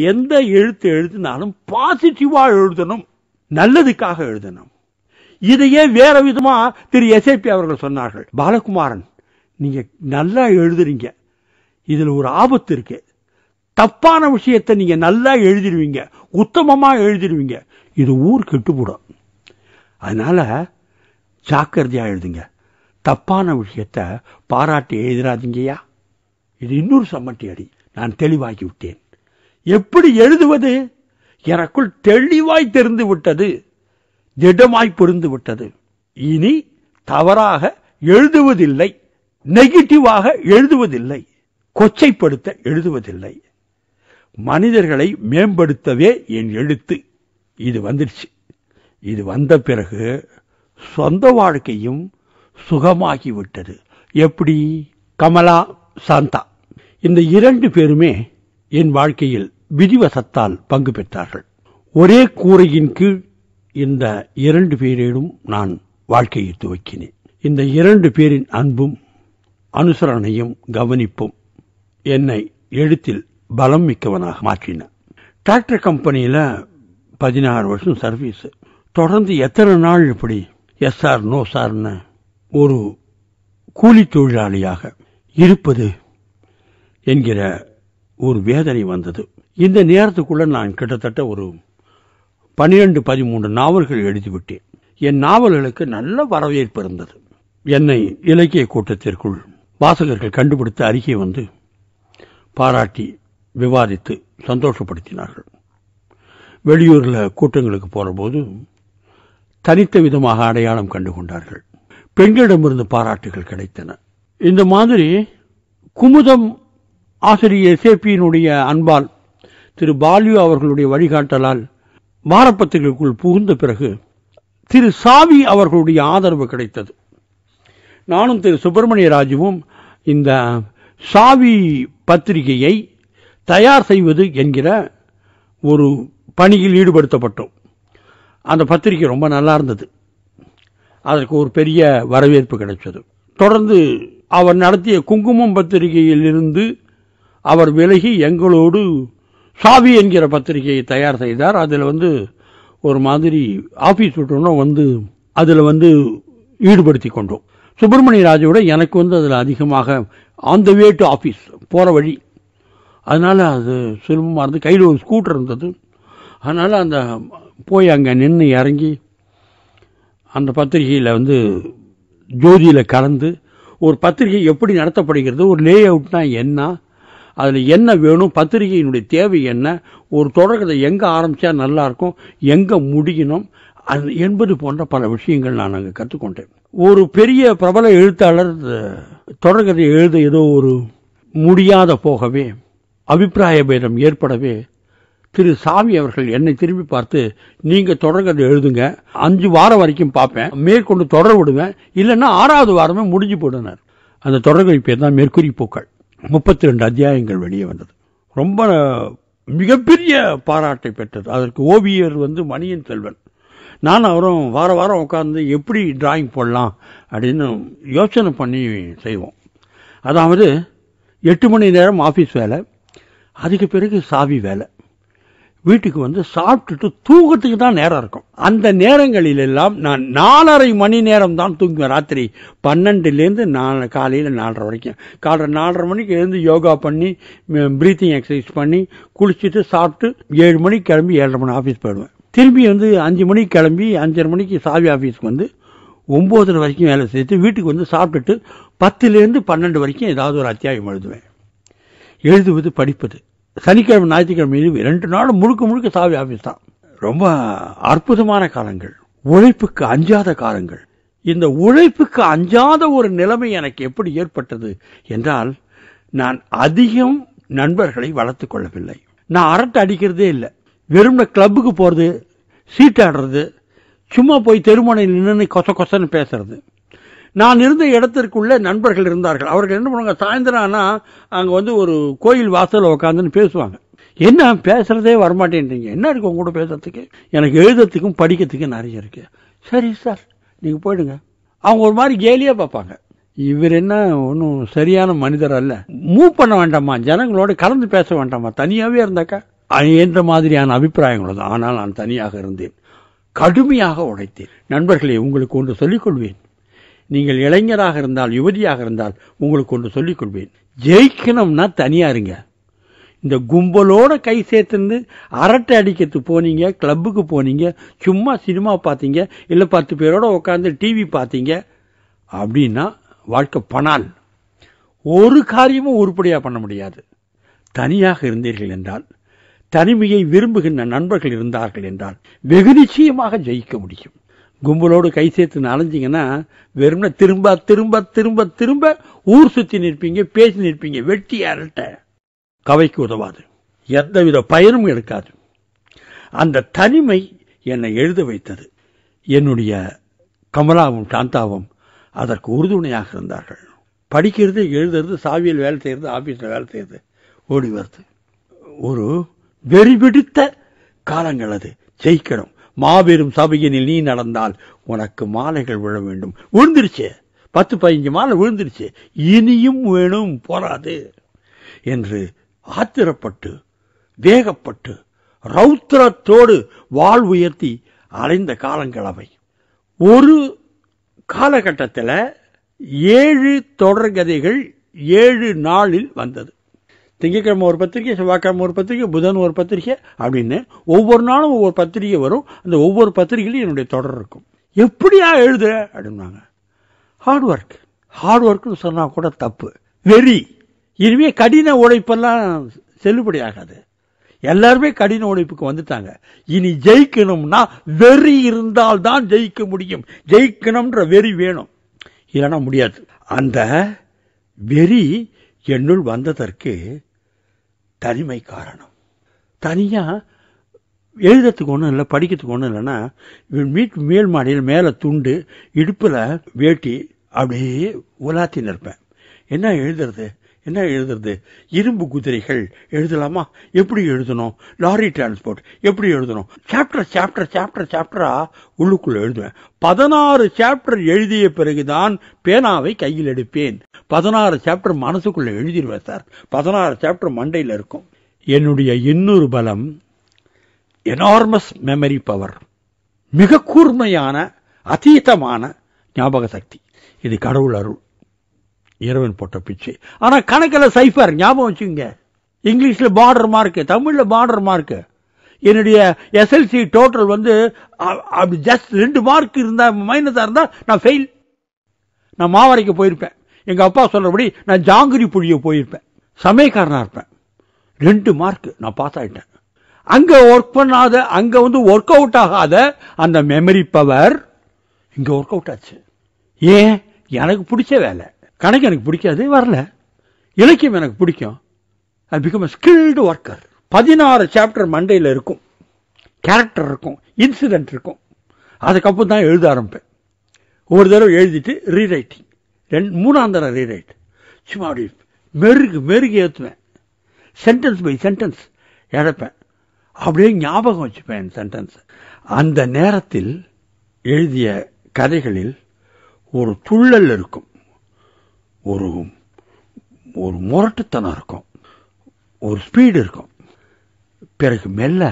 எந்த எழுத்து எழுதினாலும் பாசிட்டிவா எழுதணும் நல்லதுக்காக எழுதணும் இதையே வேற விதமா திரு எஸ்ஏபி அவர்கள் சொன்னார்கள் பாலகுமாரன் நீங்க நல்லா எழுதுறீங்க இதுல ஒரு ஆபத்து இருக்கு தப்பான விஷயத்தை நீங்க நல்லா எழுதிடுவீங்க உத்தமமா எழுதிடுவீங்க இது ஊர் கெட்டுப்படும் அதனால ஜாக்கிரதையா எழுதுங்க தப்பான விஷயத்த பாராட்டி எழுதிராதீங்கய்யா இது இன்னொரு சம்மட்டி அடி நான் தெளிவாக்கி விட்டேன் எப்படி எழுதுவது எனக்குள் தெளிவாய் தெரிந்து விட்டது திடமாய் புரிந்து விட்டது இனி தவறாக எழுதுவதில்லை நெகட்டிவாக எழுதுவதில்லை கொச்சைப்படுத்த எழுதுவதில்லை மனிதர்களை மேம்படுத்தவே என் எழுத்து இது வந்துடுச்சு இது வந்த பிறகு சொந்த வாழ்க்கையும் சுகமாகி விட்டது எப்படி கமலா சாந்தா இந்த இரண்டு பேருமே என் வாழ்க்கையில் விதிவசத்தால் பங்கு பெற்றார்கள் ஒரே கூரையின் கீழ் இந்த இரண்டு பேரிடம் நான் வாழ்க்கையை துவக்கினேன் இந்த இரண்டு பேரின் அன்பும் அனுசரணையும் கவனிப்பும் என்னை எழுத்தில் பலம் மிக்கவனாக மாற்றின டிராக்டர் கம்பெனியில பதினாறு வருஷம் சர்வீஸ் தொடர்ந்து எத்தனை நாள் இப்படி எஸ் சார் நோ சார்னு ஒரு கூலி தொழிலாளியாக இருப்பது என்கிற ஒரு வேதனை வந்தது இந்த நேரத்துக்குள்ள நான் கிட்டத்தட்ட ஒரு பனிரெண்டு பதிமூன்று நாவல்கள் எழுதிவிட்டேன் என் நாவல்களுக்கு நல்ல வரவேற்பு இருந்தது என்னை இலக்கிய கூட்டத்திற்குள் வாசகர்கள் கண்டுபிடித்த அறிக்கை வந்து பாராட்டி விவாதித்து சந்தோஷப்படுத்தினார்கள் வெளியூர்ல கூட்டங்களுக்கு போறபோது தனித்த விதமாக அடையாளம் கண்டு கொண்டார்கள் பெண்களிடமிருந்து பாராட்டுகள் கிடைத்தன இந்த மாதிரி குமுதம் ஆசிரியர் சேப்பியினுடைய அன்பால் திரு பால்யு அவர்களுடைய வழிகாட்டலால் வாரப்பத்திரிகைக்குள் புகுந்த பிறகு திரு சாவி அவர்களுடைய ஆதரவு கிடைத்தது நானும் திரு சுப்பிரமணிய ராஜுவும் இந்த சாவி பத்திரிகையை தயார் செய்வது என்கிற ஒரு பணியில் ஈடுபடுத்தப்பட்டோம் அந்த பத்திரிகை ரொம்ப நல்லா இருந்தது அதற்கு ஒரு பெரிய வரவேற்பு கிடைச்சது தொடர்ந்து அவர் நடத்திய குங்குமம் பத்திரிகையில் இருந்து அவர் விலகி எங்களோடு சாவி என்கிற பத்திரிகையை தயார் செய்தார் அதில் வந்து ஒரு மாதிரி ஆபீஸ் விட்டோம்னா வந்து அதில் வந்து ஈடுபடுத்தி கொண்டோம் சுப்பிரமணிய ராஜோட எனக்கு வந்து அதில் அதிகமாக on the way to office போகிற வழி அதனால அது சுலபமாக இருந்து கையில் ஒரு ஸ்கூட்டர் இருந்தது அதனால அந்த போய் அங்கே நின்று இறங்கி அந்த பத்திரிகையில் வந்து ஜோதியில் கலந்து ஒரு பத்திரிகை எப்படி நடத்தப்படுகிறது ஒரு லே அவுட்னா என்ன அதில் என்ன வேணும் பத்திரிகையினுடைய தேவை என்ன ஒரு தொடக்கத்தை எங்கே ஆரம்பித்தா நல்லா இருக்கும் எங்கே முடியணும் அது என்பது போன்ற பல விஷயங்கள் நான் அங்கே கற்றுக்கொண்டேன் ஒரு பெரிய பிரபல எழுத்தாளர் தொடர்கதை எழுத ஏதோ ஒரு முடியாத போகவே அபிப்பிராய பேதம் ஏற்படவே திரு சாமி அவர்கள் என்னை திரும்பி பார்த்து நீங்க தொடர்கதை எழுதுங்க அஞ்சு வாரம் வரைக்கும் பார்ப்பேன் மேற்கொண்டு தொடர் விடுவேன் இல்லைன்னா ஆறாவது வாரமே முடிஞ்சு போடுனார் அந்த தொடர்கதை பேர் தான் மேற்கூறி பூக்கள் முப்பத்தி ரெண்டு அத்தியாயங்கள் வெளியே வந்தது ரொம்ப மிகப்பெரிய பாராட்டை பெற்றது அதற்கு ஓவியர் வந்து மணியன் செல்வன் நான் அவரும் வார வாரம் உட்காந்து எப்படி டிராயிங் போடலாம் அப்படின்னு யோசனை பண்ணி செய்வோம் அதாவது எட்டு மணி நேரம் ஆஃபீஸ் வேலை அதுக்கு பிறகு சாவி வேலை வீட்டுக்கு வந்து சாப்பிட்டுட்டு தூக்கத்துக்கு தான் நேரம் இருக்கும் அந்த நேரங்களில் எல்லாம் நான் நாலரை மணி நேரம் தான் தூங்குவேன் ராத்திரி பன்னெண்டுலேருந்து நாலு காலையில் நாலரை வரைக்கும் காலைல நாலரை மணிக்கு எழுந்து யோகா பண்ணி ப்ரீத்திங் எக்ஸசைஸ் பண்ணி குளிச்சுட்டு சாப்பிட்டு ஏழு மணிக்கு கிளம்பி ஏழரை மணி ஆஃபீஸ் போயிடுவேன் திரும்பி வந்து அஞ்சு மணிக்கு கிளம்பி அஞ்சரை மணிக்கு சாவி ஆஃபீஸ்க்கு வந்து ஒம்போதரை வரைக்கும் வேலை செய்து வீட்டுக்கு வந்து சாப்பிட்டுட்டு பத்துலேருந்து பன்னெண்டு வரைக்கும் ஏதாவது ஒரு அத்தியாயம் எழுதுவேன் எழுதுவது படிப்பது சனிக்கிழமை ஞாயிற்றுக்கிழமை இது ரெண்டு நாளும் முழுக்க முழுக்க சாவி ஆஃபீஸ் தான் ரொம்ப அற்புதமான காலங்கள் உழைப்புக்கு அஞ்சாத காலங்கள் இந்த உழைப்புக்கு அஞ்சாத ஒரு நிலைமை எனக்கு எப்படி ஏற்பட்டது என்றால் நான் அதிகம் நண்பர்களை வளர்த்துக் கொள்ளவில்லை நான் அரட்டை அடிக்கிறதே இல்லை வெறும் கிளப்புக்கு போகிறது சீட்டாடுறது சும்மா போய் தெருமுனையில் நின்று கொச கொசன்னு பேசுறது நான் இருந்த இடத்திற்குள்ள நண்பர்கள் இருந்தார்கள் அவர்கள் என்ன பண்ணுவாங்க சாயந்தரம் ஆனால் அங்கே வந்து ஒரு கோயில் வாசலில் உட்காந்துன்னு பேசுவாங்க என்ன பேசுறதே வரமாட்டேன்றீங்க என்ன இருக்கு உங்க கூட பேசுறதுக்கு எனக்கு எழுதுறதுக்கும் படிக்கிறதுக்கும் நிறைய இருக்கு சரி சார் நீங்கள் போயிடுங்க அவங்க ஒரு மாதிரி கேலியாக பார்ப்பாங்க இவர் என்ன ஒன்றும் சரியான மனிதர் அல்ல மூவ் பண்ண வேண்டாமா ஜனங்களோட கலந்து பேச வேண்டாமா தனியாகவே இருந்தாக்கா என்ற மாதிரியான அபிப்பிராயங்கள் தான் ஆனால் நான் தனியாக இருந்தேன் கடுமையாக உழைத்தேன் நண்பர்களே உங்களுக்கு ஒன்று சொல்லிக் கொள்வேன் நீங்கள் இளைஞராக இருந்தால் யுவதியாக இருந்தால் உங்களுக்கு ஒன்று சொல்லிக் கொள்வேன் ஜெயிக்கணும்னா தனியா இருங்க இந்த கும்பலோட கை சேர்த்துன்னு அரட்டை அடிக்கிறதுக்கு போனீங்க கிளப்புக்கு போனீங்க சும்மா சினிமா பார்த்தீங்க இல்லை பத்து பேரோட உட்காந்து டிவி பார்த்தீங்க அப்படின்னா வாழ்க்கை பணால் ஒரு காரியமும் உருப்படியாக பண்ண முடியாது தனியாக இருந்தீர்கள் என்றால் தனிமையை விரும்புகின்ற நண்பர்கள் இருந்தார்கள் என்றால் வெகு நிச்சயமாக ஜெயிக்க முடியும் கும்பலோடு கை சேர்த்து அலைஞ்சிங்கன்னா வெறும்னா திரும்ப திரும்ப திரும்ப திரும்ப ஊர் சுத்தி நிற்பீங்க பேசி நிற்பீங்க வெட்டி அரட்ட கவைக்கு உதவாது எந்தவித பயனும் எடுக்காது அந்த தனிமை என்னை எழுத வைத்தது என்னுடைய கமலாவும் சாந்தாவும் அதற்கு உறுதுணையாக இருந்தார்கள் படிக்கிறது எழுதுறது சாவியில் வேலை செய்யறது ஆபீஸில் வேலை செய்யறது ஓடி வருது ஒரு வெறி பிடித்த காலங்கள் அது ஜெயிக்கணும் மாபெரும் சபையினில் நீ நடந்தால் உனக்கு மாலைகள் விழ வேண்டும் விழுந்துருச்சு பத்து பதினஞ்சு மாலை விழுந்துருச்சு இனியும் வேணும் போராது என்று ஆத்திரப்பட்டு வேகப்பட்டு ரௌத்திரத்தோடு வாழ் உயர்த்தி அலைந்த காலங்கள் அவை ஒரு காலகட்டத்தில் ஏழு தொடர்கதைகள் ஏழு நாளில் வந்தது திங்கட்கிழமை ஒரு பத்திரிக்கை செவ்வாய்க்கிழமை ஒரு பத்திரிக்கை புதன் ஒரு பத்திரிக்கை அப்படின்னு ஒவ்வொரு நாளும் ஒவ்வொரு பத்திரிக்கை வரும் அந்த ஒவ்வொரு பத்திரிகையிலும் என்னுடைய தொடர் இருக்கும் எப்படியா எழுத அப்படின்னாங்க ஹார்ட் ஒர்க் ஹார்ட் ஒர்க்னு சொன்னா கூட தப்பு வெறி இனிமே கடின உழைப்பெல்லாம் செல்லுபடி ஆகாது எல்லாருமே கடின உழைப்புக்கு வந்துட்டாங்க இனி ஜெயிக்கணும்னா வெறி இருந்தால் தான் ஜெயிக்க முடியும் ஜெயிக்கணும்ன்ற வெறி வேணும் இல்லைன்னா முடியாது அந்த வெறி என்னுள் வந்ததற்கு தனிமை காரணம் தனியா எழுதுறதுக்கு ஒன்றும் இல்லை படிக்கிறதுக்கு ஒன்றும் இல்லைன்னா வீட்டு மேல் மாடியில் மேலே துண்டு இடுப்பில் வேட்டி அப்படியே உலாத்தி நிற்பேன் என்ன எழுதுறது என்ன எழுதுறது இரும்பு குதிரைகள் எழுதலாமா எப்படி எழுதணும் லாரி டிரான்ஸ்போர்ட் எப்படி எழுதணும் சாப்டர் சாப்டர் சாப்டர் சாப்டரா உள்ளுக்குள்ள எழுதுவேன் பதினாறு சாப்டர் எழுதிய பிறகுதான் பேனாவை கையில் எடுப்பேன் பதினாறு சாப்டர் மனசுக்குள்ள எழுதிடுவேன் சார் பதினாறு சாப்டர் மண்டையில் இருக்கும் என்னுடைய இன்னொரு பலம் எனார்மஸ் மெமரி பவர் மிக கூர்மையான அதீதமான ஞாபக சக்தி இது கடவுள் அருள் இறைவன் போட்ட பிச்சை ஆனா கணக்கில் சைஃபர் ஞாபகம் வச்சுங்க இங்கிலீஷ்ல பார்டர் மார்க் தமிழ்ல பார்டர் மார்க் என்னுடைய எஸ்எல்சி டோட்டல் வந்து அப்படி ஜஸ்ட் ரெண்டு மார்க் இருந்தா மைனஸா இருந்தா நான் ஃபெயில் நான் மாவரைக்கு போயிருப்பேன் எங்க அப்பா சொல்றபடி நான் ஜாங்கிரி புழிய போயிருப்பேன் சமயக்காரனா இருப்பேன் ரெண்டு மார்க் நான் பாஸ் ஆயிட்டேன் அங்க ஒர்க் பண்ணாத அங்க வந்து ஒர்க் அவுட் ஆகாத அந்த மெமரி பவர் இங்க ஒர்க் அவுட் ஆச்சு ஏன் எனக்கு பிடிச்ச வேலை கணக்கு எனக்கு பிடிக்காது வரல இலக்கியம் எனக்கு பிடிக்கும் ஐ பிகம் ஸ்கில்டு ஒர்க்கர் பதினாறு சாப்டர் மண்டையில் இருக்கும் கேரக்டர் இருக்கும் இன்சிடென்ட் இருக்கும் அதுக்கப்புறம் தான் எழுத ஆரம்பிப்பேன் ஒரு தடவை எழுதிட்டு ரீரைட்டிங் ரெண்டு மூணாம் தடவை ரீரைட் சும்மா அப்படி மெருகு மெருகு ஏற்றுவேன் சென்டென்ஸ் பை சென்டென்ஸ் இழப்பேன் அப்படியே ஞாபகம் வச்சுப்பேன் சென்டென்ஸ் அந்த நேரத்தில் எழுதிய கதைகளில் ஒரு துள்ளல் இருக்கும் ஒரு ஒரு முரட்டுத்தனம் இருக்கும் ஒரு ஸ்பீடு இருக்கும் பிறகு மெல்ல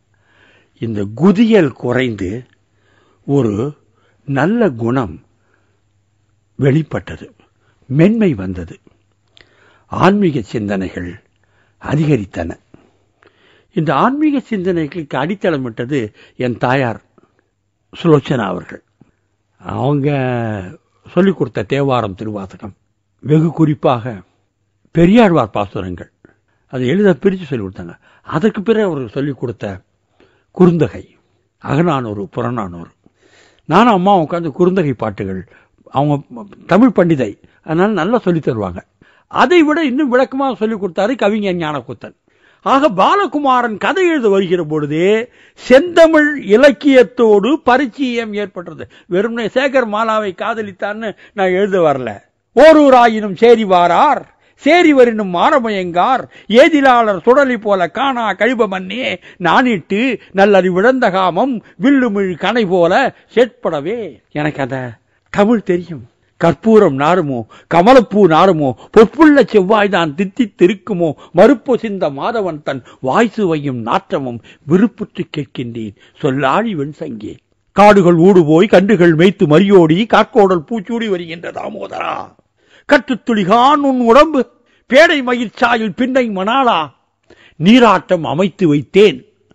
இந்த குதியல் குறைந்து ஒரு நல்ல குணம் வெளிப்பட்டது மென்மை வந்தது ஆன்மீக சிந்தனைகள் அதிகரித்தன இந்த ஆன்மீக சிந்தனைகளுக்கு அடித்தளமிட்டது என் தாயார் சுலோச்சனா அவர்கள் அவங்க சொல்லிக் கொடுத்த தேவாரம் திருவாசகம் வெகு குறிப்பாக பெரியாழ்வார் பாசுரங்கள் அதை எளிதாக பிரித்து சொல்லிக் கொடுத்தாங்க அதற்கு பிறகு அவர்கள் சொல்லிக் கொடுத்த குறுந்தகை அகநானூறு புறநானூறு நானும் அம்மா உட்காந்து குறுந்தகை பாட்டுகள் அவங்க தமிழ் பண்டிதை அதனால நல்லா சொல்லித் தருவாங்க அதை விட இன்னும் விளக்கமாக சொல்லிக் கொடுத்தாரு கவிஞர் ஞானக்கூத்தன் ஆக பாலகுமாரன் கதை எழுத வருகிற பொழுதே செந்தமிழ் இலக்கியத்தோடு பரிச்சயம் ஏற்பட்டது வெறும் சேகர் மாலாவை காதலித்தான்னு நான் எழுத வரல ஓரூராயினும் சேரி வாரார் சேரி வரினும் மாறமயங்கார் ஏதிலாளர் சுடலி போல காணா கழிப மண்ணே நானிட்டு நல்லறிவிழந்த காமம் வில்லுமிழ் கனை போல சேட்படவே எனக்கு அந்த தமிழ் தெரியும் கற்பூரம் நாருமோ கமலப்பூ நாருமோ பொற்புள்ள செவ்வாய் தான் தித்தி திருக்குமோ மறுப்பொசிந்த மாதவன் தன் வாய் சுவையும் நாற்றமும் விருப்புற்று கேட்கின்றேன் சொல்லாழி வெண்சங்கே காடுகள் ஊடு போய் கண்டுகள் மேய்த்து மரியோடி காக்கோடல் பூச்சூடி வருகின்ற தாமோதரா கற்றுத்துளிகான் உன் உடம்பு பேடை மயிர்ச்சாயில் பின்னை மணாளா நீராட்டம் அமைத்து வைத்தேன்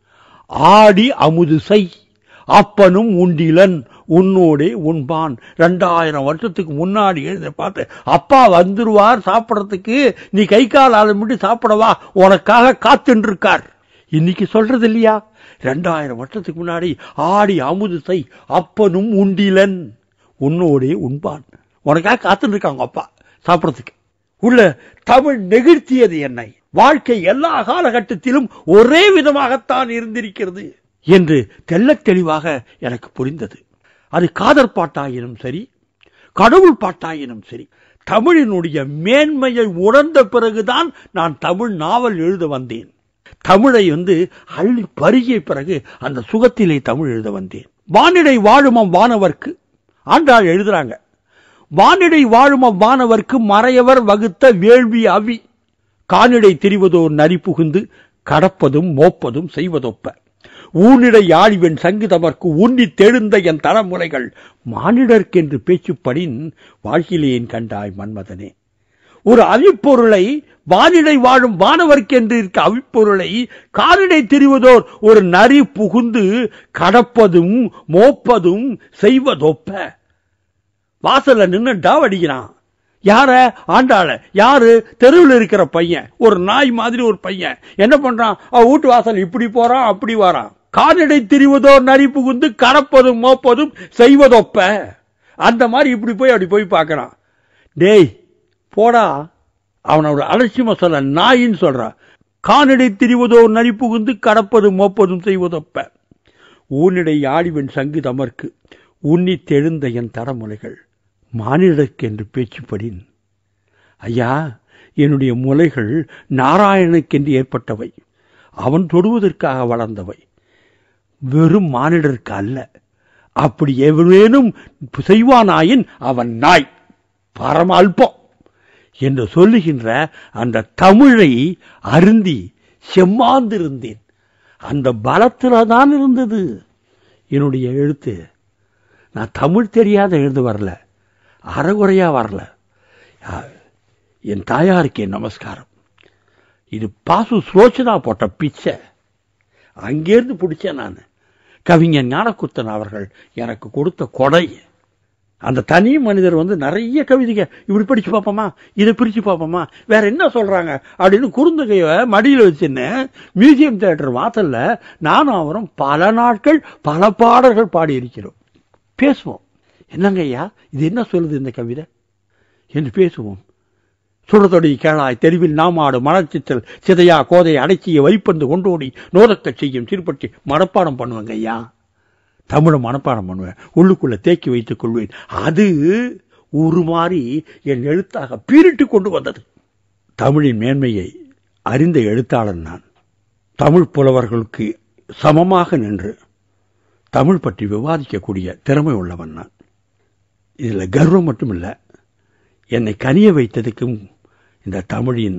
ஆடி அமுது செய் அப்பனும் உண்டிலன் உன்னோடே உண்பான் ரெண்டாயிரம் வருஷத்துக்கு முன்னாடி எழுத பார்த்து அப்பா வந்துருவார் சாப்பிடறதுக்கு நீ கை கால் ஆளமிட்டு சாப்பிடவா உனக்காக காத்துட்டு இருக்கார் இன்னைக்கு சொல்றது இல்லையா ரெண்டாயிரம் வருஷத்துக்கு முன்னாடி ஆடி அமுது செய் அப்பனும் உண்டிலன் உன்னோடே உண்பான் உனக்காக காத்துட்டு இருக்காங்க அப்பா சாப்பிடறதுக்கு உள்ள தமிழ் நெகிழ்த்தியது என்னை வாழ்க்கை எல்லா காலகட்டத்திலும் ஒரே விதமாகத்தான் இருந்திருக்கிறது என்று தெள்ளத் தெளிவாக எனக்கு புரிந்தது அது காதற் பாட்டாயினும் சரி கடவுள் பாட்டாயினும் சரி தமிழினுடைய மேன்மையை உணர்ந்த பிறகுதான் நான் தமிழ் நாவல் எழுத வந்தேன் தமிழை வந்து அள்ளி பருகிய பிறகு அந்த சுகத்திலே தமிழ் எழுத வந்தேன் வானிடை வாழுமம் வானவர்க்கு ஆண்டாள் எழுதுறாங்க வானிடை வாழும் அவ்வானவர்க்கு மறையவர் வகுத்த வேள்வி அவி கானிடை திரிவதோர் நரி புகுந்து கடப்பதும் மோப்பதும் செய்வதொப்ப ஊனிடை யாழிவன் சங்குதமர்க்கு உன்னி தெழுந்த என் தலைமுறைகள் மானிடர்க்கென்று பேச்சுப்படின் வாழ்க்கையிலேன் கண்டாய் மன்மதனே ஒரு அவிப்பொருளை வானிடை வாழும் வானவர்க்கென்று இருக்க அவிப்பொருளை கானிடை திரிவதோர் ஒரு நரி புகுந்து கடப்பதும் மோப்பதும் செய்வதொப்ப வாசல்ல நின்னு டாவ் அடிக்கிறான் யார ஆண்டாள யாரு தெருவில் இருக்கிற பையன் ஒரு நாய் மாதிரி ஒரு பையன் என்ன பண்றான் அவ வீட்டு வாசல் இப்படி போறான் அப்படி வரான் கால்நடை திரிவதோ நரி புகுந்து கடப்பதும் மோப்பதும் செய்வதொப்ப அந்த மாதிரி இப்படி போய் அப்படி போய் பார்க்கறான் டேய் போடா அவனோட அலட்சியமா சொல்ல நாயின்னு சொல்றான் கால்நடை திரிவதோ நரி புகுந்து கடப்பதும் மோப்பதும் செய்வதொப்ப ஊனிடை ஆடிவன் சங்கு தமர்க்கு உன்னித் தெழுந்த என் தடமுலைகள் மானிடர்க்கென்று பேச்சுப்படின் ஐயா என்னுடைய முலைகள் நாராயணனுக்கென்று ஏற்பட்டவை அவன் தொடுவதற்காக வளர்ந்தவை வெறும் மானிடருக்கு அல்ல அப்படி எவரேனும் செய்வானாயின் அவன் நாய் பரம அல்பம் என்று சொல்லுகின்ற அந்த தமிழை அருந்தி செம்மாந்திருந்தேன் அந்த பலத்தில் தான் இருந்தது என்னுடைய எழுத்து நான் தமிழ் தெரியாத எழுந்து வரல அறகுறையா வரல என் தாயாருக்கு என் நமஸ்காரம் இது பாசு ஸ்ரோச்சனா போட்ட பிச்சை அங்கேருந்து பிடிச்சேன் நான் கவிஞர் ஞானக்குத்தன் அவர்கள் எனக்கு கொடுத்த கொடை அந்த தனி மனிதர் வந்து நிறைய கவிதைங்க இப்படி படிச்சு பார்ப்போமா இதை பிரிச்சு பார்ப்போமா வேற என்ன சொல்றாங்க அப்படின்னு குறுந்தகைய மடியில் வச்சுன்னு மியூசியம் தியேட்டர் வாசல்ல நானும் அவரும் பல நாட்கள் பல பாடல்கள் பாடியிருக்கிறோம் பேசுவோம் என்னங்க ஐயா இது என்ன சொல்லுது இந்த கவிதை என்று பேசுவோம் சுடத்தொடி கேளாய் தெருவில் நாமாடு மலர்ச்சித்தல் சிதையா கோதை அடைச்சிய வைப்பந்து கொண்டோடி நோதக்கச் செய்யும் சீர்பட்டி மனப்பாடம் பண்ணுவேங்க ஐயா தமிழை மனப்பாடம் பண்ணுவேன் உள்ளுக்குள்ள தேக்கி வைத்துக் கொள்வேன் அது உருமாறி என் எழுத்தாக பீரிட்டு கொண்டு வந்தது தமிழின் மேன்மையை அறிந்த எழுத்தாளன் நான் தமிழ் புலவர்களுக்கு சமமாக நின்று தமிழ் பற்றி விவாதிக்கக்கூடிய திறமை உள்ளவன் நான் இதில் கர்வம் மட்டும் இல்லை என்னை கனிய வைத்ததுக்கும் இந்த தமிழின்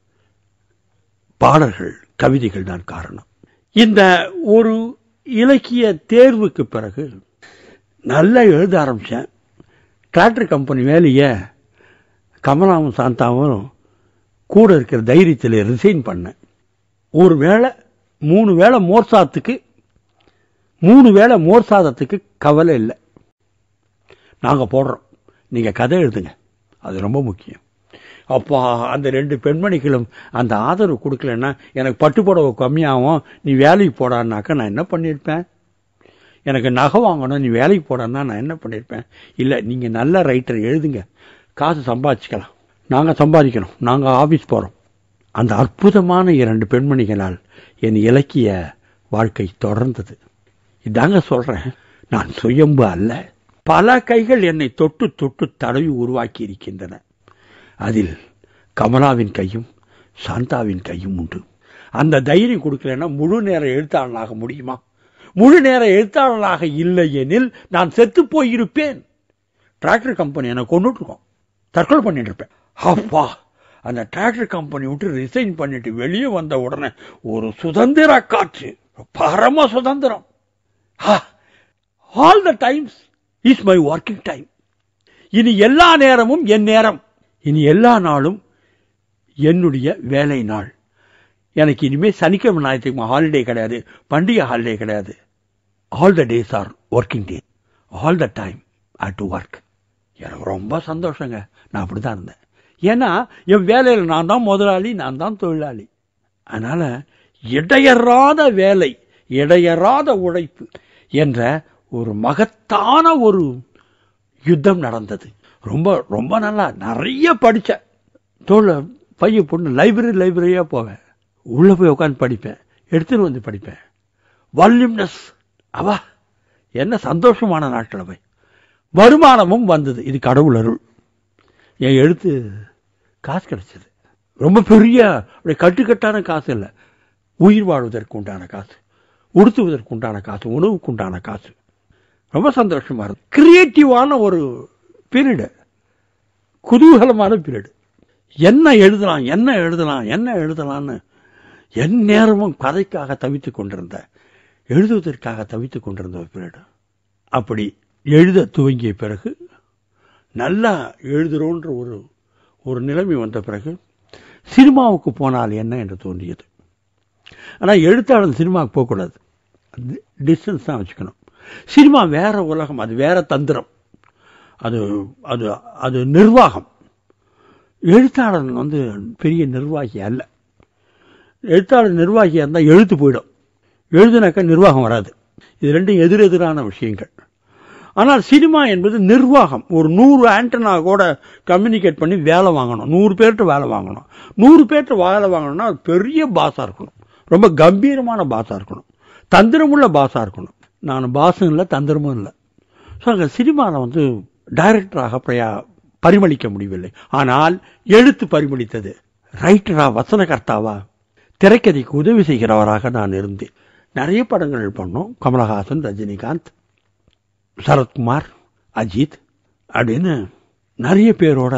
பாடல்கள் கவிதைகள் தான் காரணம் இந்த ஒரு இலக்கிய தேர்வுக்கு பிறகு நல்லா எழுத ஆரம்பித்தேன் டிராக்டர் கம்பெனி வேலையை கமலாவும் சாந்தாவும் கூட இருக்கிற தைரியத்தில் ரிசைன் பண்ணேன் ஒரு வேளை மூணு வேளை மோர் சாதத்துக்கு மூணு வேளை மோர் சாதத்துக்கு கவலை இல்லை நாங்கள் போடுறோம் நீங்கள் கதை எழுதுங்க அது ரொம்ப முக்கியம் அப்பா அந்த ரெண்டு பெண்மணிகளும் அந்த ஆதரவு கொடுக்கலன்னா எனக்கு பட்டு புடவை கம்மியாகும் நீ வேலைக்கு போடான்னாக்கா நான் என்ன பண்ணியிருப்பேன் எனக்கு நகை வாங்கணும் நீ வேலைக்கு போடான்னா நான் என்ன பண்ணியிருப்பேன் இல்லை நீங்கள் நல்ல ரைட்டர் எழுதுங்க காசு சம்பாதிச்சுக்கலாம் நாங்கள் சம்பாதிக்கணும் நாங்கள் ஆஃபீஸ் போகிறோம் அந்த அற்புதமான இரண்டு பெண்மணிகளால் என் இலக்கிய வாழ்க்கை தொடர்ந்தது இதாங்க சொல்கிறேன் நான் சுயம்பு அல்ல பல கைகள் என்னை தொட்டு தொட்டு தடவி உருவாக்கி இருக்கின்றன அதில் கமலாவின் கையும் சாந்தாவின் கையும் உண்டு அந்த தைரியம் கொடுக்கலன்னா முழு நேர எழுத்தாளனாக முடியுமா முழு நேர எழுத்தாளனாக இல்லை எனில் நான் செத்து போயிருப்பேன் டிராக்டர் கம்பெனி என்னை கொண்டுட்டு இருக்கோம் தற்கொலை பண்ணிட்டு இருப்பேன் அப்பா அந்த டிராக்டர் கம்பெனி விட்டு ரிசைன் பண்ணிட்டு வெளியே வந்த உடனே ஒரு சுதந்திர காற்று பரம சுதந்திரம் all the times is my working time இனி எல்லா நேரமும் என் நேரம் இனி எல்லா நாளும் என்னுடைய வேலை நாள் எனக்கு இனிமேல் சனிக்கிழமை ஞாயிற்றுக்கிழமை ஹாலிடே கிடையாது பண்டிகை ஹாலிடே கிடையாது all the days are working day all the time I do work எனக்கு ரொம்ப சந்தோஷங்க நான் அப்படி தான் இருந்தேன் ஏன்னா என் வேலையில் நான் தான் முதலாளி நான் தான் தொழிலாளி அதனால இடையறாத வேலை இடையறாத உழைப்பு என்ற ஒரு மகத்தான ஒரு யுத்தம் நடந்தது ரொம்ப ரொம்ப நல்லா நிறைய படித்தேன் தோழ பையன் பொண்ணு லைப்ரரி லைப்ரரியாக போவேன் உள்ளே போய் உட்காந்து படிப்பேன் எடுத்துன்னு வந்து படிப்பேன் வால்யூம்னஸ் அவா என்ன சந்தோஷமான நாட்கள் அவை வருமானமும் வந்தது இது கடவுள் அருள் என் எழுத்து காசு கிடைச்சது ரொம்ப பெரிய அப்படி கட்டுக்கட்டான காசு இல்லை உயிர் வாழ்வதற்கு உண்டான காசு உடுத்துவதற்கு உண்டான காசு உணவுக்கு உண்டான காசு ரொம்ப சந்தோஷமா இருக்கு கிரியேட்டிவான ஒரு பீரியடு குதூகலமான பீரியடு என்ன எழுதலாம் என்ன எழுதலாம் என்ன எழுதலாம்னு என் நேரமும் கதைக்காக தவித்துக் கொண்டிருந்த எழுதுவதற்காக தவித்துக் கொண்டிருந்த ஒரு பீரியடு அப்படி எழுத துவங்கிய பிறகு நல்லா எழுதுறோன்ற ஒரு ஒரு நிலைமை வந்த பிறகு சினிமாவுக்கு போனால் என்ன என்று தோன்றியது ஆனால் எழுத்தாளர் சினிமாவுக்கு போகக்கூடாது டிஸ்டன்ஸ் தான் வச்சுக்கணும் சினிமா வேற உலகம் அது வேற தந்திரம் அது அது அது நிர்வாகம் எழுத்தாளர் வந்து பெரிய நிர்வாகி அல்ல எழுத்தாளர் நிர்வாகியாக இருந்தால் எழுத்து போயிடும் எழுதுனாக்கா நிர்வாகம் வராது இது ரெண்டும் எதிரெதிரான விஷயங்கள் ஆனால் சினிமா என்பது நிர்வாகம் ஒரு நூறு ஆண்டனா கூட கம்யூனிகேட் பண்ணி வேலை வாங்கணும் நூறு பேர்கிட்ட வேலை வாங்கணும் நூறு பேர்கிட்ட வேலை வாங்கணும்னா அது பெரிய பாஸாக இருக்கணும் ரொம்ப கம்பீரமான பாஸாக இருக்கணும் தந்திரமுள்ள பாஸாக இருக்கணும் நான் பாஸும் இல்லை தந்திரமும் இல்லை ஸோ அங்கே சினிமாவில் வந்து டைரக்டராக பிரயா பரிமளிக்க முடியவில்லை ஆனால் எழுத்து பரிமளித்தது ரைட்டரா வசனகர்த்தாவா திரைக்கதைக்கு உதவி செய்கிறவராக நான் இருந்தேன் நிறைய படங்கள் பண்ணோம் கமலஹாசன் ரஜினிகாந்த் சரத்குமார் அஜித் அப்படின்னு நிறைய பேரோட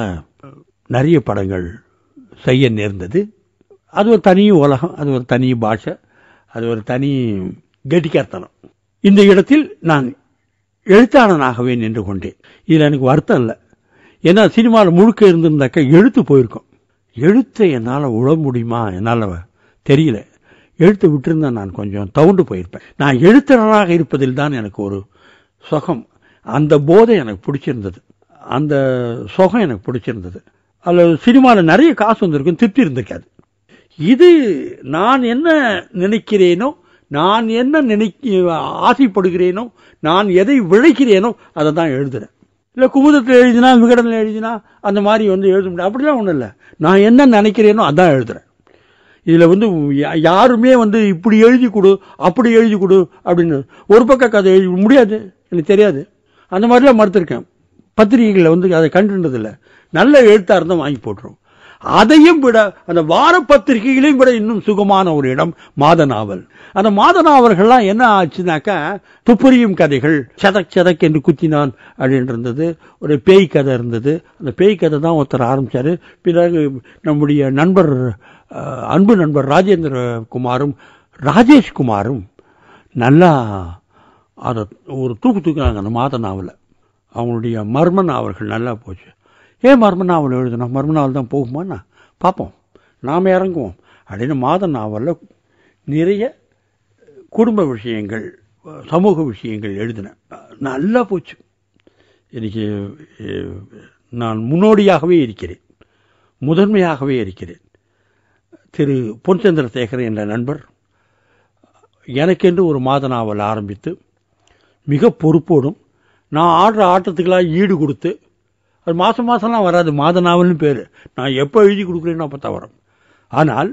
நிறைய படங்கள் செய்ய நேர்ந்தது அது ஒரு தனி உலகம் அது ஒரு தனி பாஷை அது ஒரு தனி கெட்டிக்கார்த்தனம் இந்த இடத்தில் நான் எழுத்தாளனாகவே நின்று கொண்டேன் இதில் எனக்கு வருத்தம் இல்லை ஏன்னா சினிமாவில் முழுக்க இருந்திருந்தாக்க எழுத்து போயிருக்கும் எழுத்தை என்னால் உழ முடியுமா என்னால் தெரியல எழுத்து விட்டிருந்தா நான் கொஞ்சம் தவுண்டு போயிருப்பேன் நான் எழுத்தாளராக இருப்பதில் தான் எனக்கு ஒரு சுகம் அந்த போதை எனக்கு பிடிச்சிருந்தது அந்த சுகம் எனக்கு பிடிச்சிருந்தது அதில் சினிமாவில் நிறைய காசு வந்திருக்கும் திருப்தி இருந்திருக்காது இது நான் என்ன நினைக்கிறேனோ நான் என்ன நினைக்க ஆசைப்படுகிறேனோ நான் எதை விளைக்கிறேனோ அதை தான் எழுதுறேன் இல்லை குமுதத்தில் எழுதினா விகடனில் எழுதினா அந்த மாதிரி வந்து எழுத முடியும் அப்படிலாம் ஒன்றும் இல்லை நான் என்ன நினைக்கிறேனோ அதான் எழுதுறேன் இதில் வந்து யா- யாருமே வந்து இப்படி எழுதி கொடு அப்படி எழுதி கொடு அப்படின்னு ஒரு பக்க கதை எழுதி முடியாது எனக்கு தெரியாது அந்த மாதிரிலாம் மறுத்திருக்கேன் பத்திரிகைகளில் வந்து அதை கண்டுன்றதில்லை நல்ல எழுத்தாக இருந்தால் வாங்கி போட்டுரும் அதையும் விட அந்த வார பத்திரிகைகளையும் விட இன்னும் சுகமான ஒரு இடம் மாத நாவல் அந்த மாத நாவல்கள்லாம் என்ன ஆச்சுனாக்கா துப்பறியும் கதைகள் சதக் சதக் என்று குத்தினான் அப்படின்னு இருந்தது ஒரு பேய் கதை இருந்தது அந்த பேய் கதை தான் ஒருத்தர் ஆரம்பிச்சாரு பிறகு நம்முடைய நண்பர் அஹ், அன்பு நண்பர் ராஜேந்திர குமாரும் ராஜேஷ் குமாரும் நல்லா அதை ஒரு தூக்கு தூக்குனாங்க அந்த மாத நாவலை அவங்களுடைய மர்ம நாவல்கள் நல்லா போச்சு ஏன் மர்ம நாவல் எழுதணும் மர்ம நாவல் தான் போகுமாண்ணா பார்ப்போம் நாம் இறங்குவோம் அப்படின்னு மாத நாவலில் நிறைய குடும்ப விஷயங்கள் சமூக விஷயங்கள் எழுதினேன் நல்லா போச்சு எனக்கு அஹ், நான் முன்னோடியாகவே இருக்கிறேன் முதன்மையாகவே இருக்கிறேன் திரு பொன்சந்திர சேகர் என்ற நண்பர் எனக்கென்று ஒரு மாத நாவல் ஆரம்பித்து மிக பொறுப்போடும் நான் ஆடுற ஆட்டத்துக்கெல்லாம் ஈடு கொடுத்து அது மாதம் மாதம்லாம் வராது மாத நாவல்னு பேர் நான் எப்போ எழுதி கொடுக்குறேனோ அப்போ தான் வரும் ஆனால்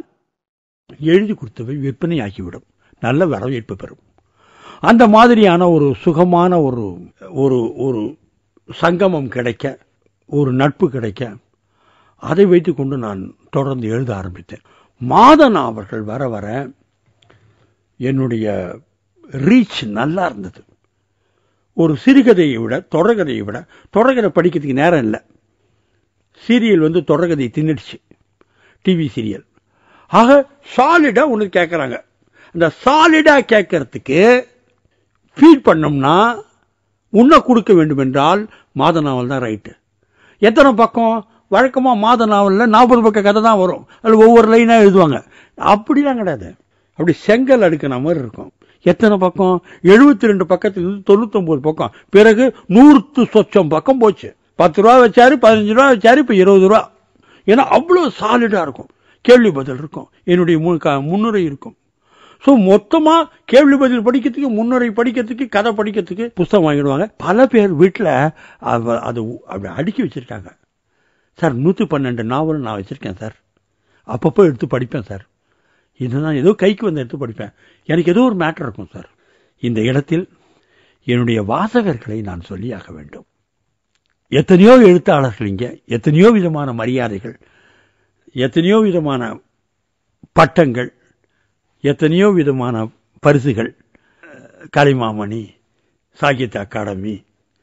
எழுதி கொடுத்தவை விற்பனையாகிவிடும் நல்ல வரவேற்பு பெறும் அந்த மாதிரியான ஒரு சுகமான ஒரு ஒரு ஒரு சங்கமம் கிடைக்க ஒரு நட்பு கிடைக்க அதை வைத்துக்கொண்டு நான் தொடர்ந்து எழுத ஆரம்பித்தேன் மாத நாவல்கள் வர வர என்னுடைய ரீச் நல்லா இருந்தது ஒரு சிறுகதையை விட தொடர்கதையை விட தொடர்கதை படிக்கிறதுக்கு நேரம் இல்லை சீரியல் வந்து தொடர்கதையை தின்னுடுச்சு டிவி சீரியல் ஆக சாலிடா ஒன்று கேட்குறாங்க அந்த சாலிடா கேட்கறதுக்கு ஃபீட் பண்ணோம்னா உன்னை கொடுக்க வேண்டும் என்றால் மாத நாவல் தான் ரைட்டு எத்தனை பக்கம் வழக்கமா மாத நாவலில் நாற்பது பக்க கதை தான் வரும் அதில் ஒவ்வொரு லைனாக எழுதுவாங்க அப்படிலாம் கிடையாது அப்படி செங்கல் அடுக்கின மாதிரி இருக்கும் எத்தனை பக்கம் எழுபத்தி ரெண்டு பக்கத்துலேருந்து தொண்ணூத்தொம்பது பக்கம் பிறகு நூறு சொச்சம் பக்கம் போச்சு பத்து ரூபா வச்சாரு பதினஞ்சு ரூபா வச்சாரு இப்போ இருபது ரூபா ஏன்னா அவ்வளோ சாலிடாக இருக்கும் கேள்வி பதில் இருக்கும் என்னுடைய மு- க- முன்னுரை இருக்கும் ஸோ மொத்தமாக கேள்வி பதில் படிக்கிறதுக்கு முன்னுரை படிக்கிறதுக்கு கதை படிக்கிறதுக்கு புஸ்தகம் வாங்கிடுவாங்க பல பேர் வீட்டில் அது அப்படி அடுக்கி வச்சிருக்காங்க சார் நூற்றி பன்னெண்டு நாவல் நான் வச்சுருக்கேன் சார் அப்பப்போ எடுத்து படிப்பேன் சார் இதுதான் ஏதோ கைக்கு வந்து எடுத்து படிப்பேன் எனக்கு ஏதோ ஒரு மேட்டர் இருக்கும் சார் இந்த இடத்தில் என்னுடைய வாசகர்களை நான் சொல்லியாக வேண்டும் எத்தனையோ எழுத்தாளர்கள் இங்கே எத்தனையோ விதமான மரியாதைகள் எத்தனையோ விதமான பட்டங்கள் எத்தனையோ விதமான பரிசுகள் அஹ், கலைமாமணி சாகித்ய அகாடமி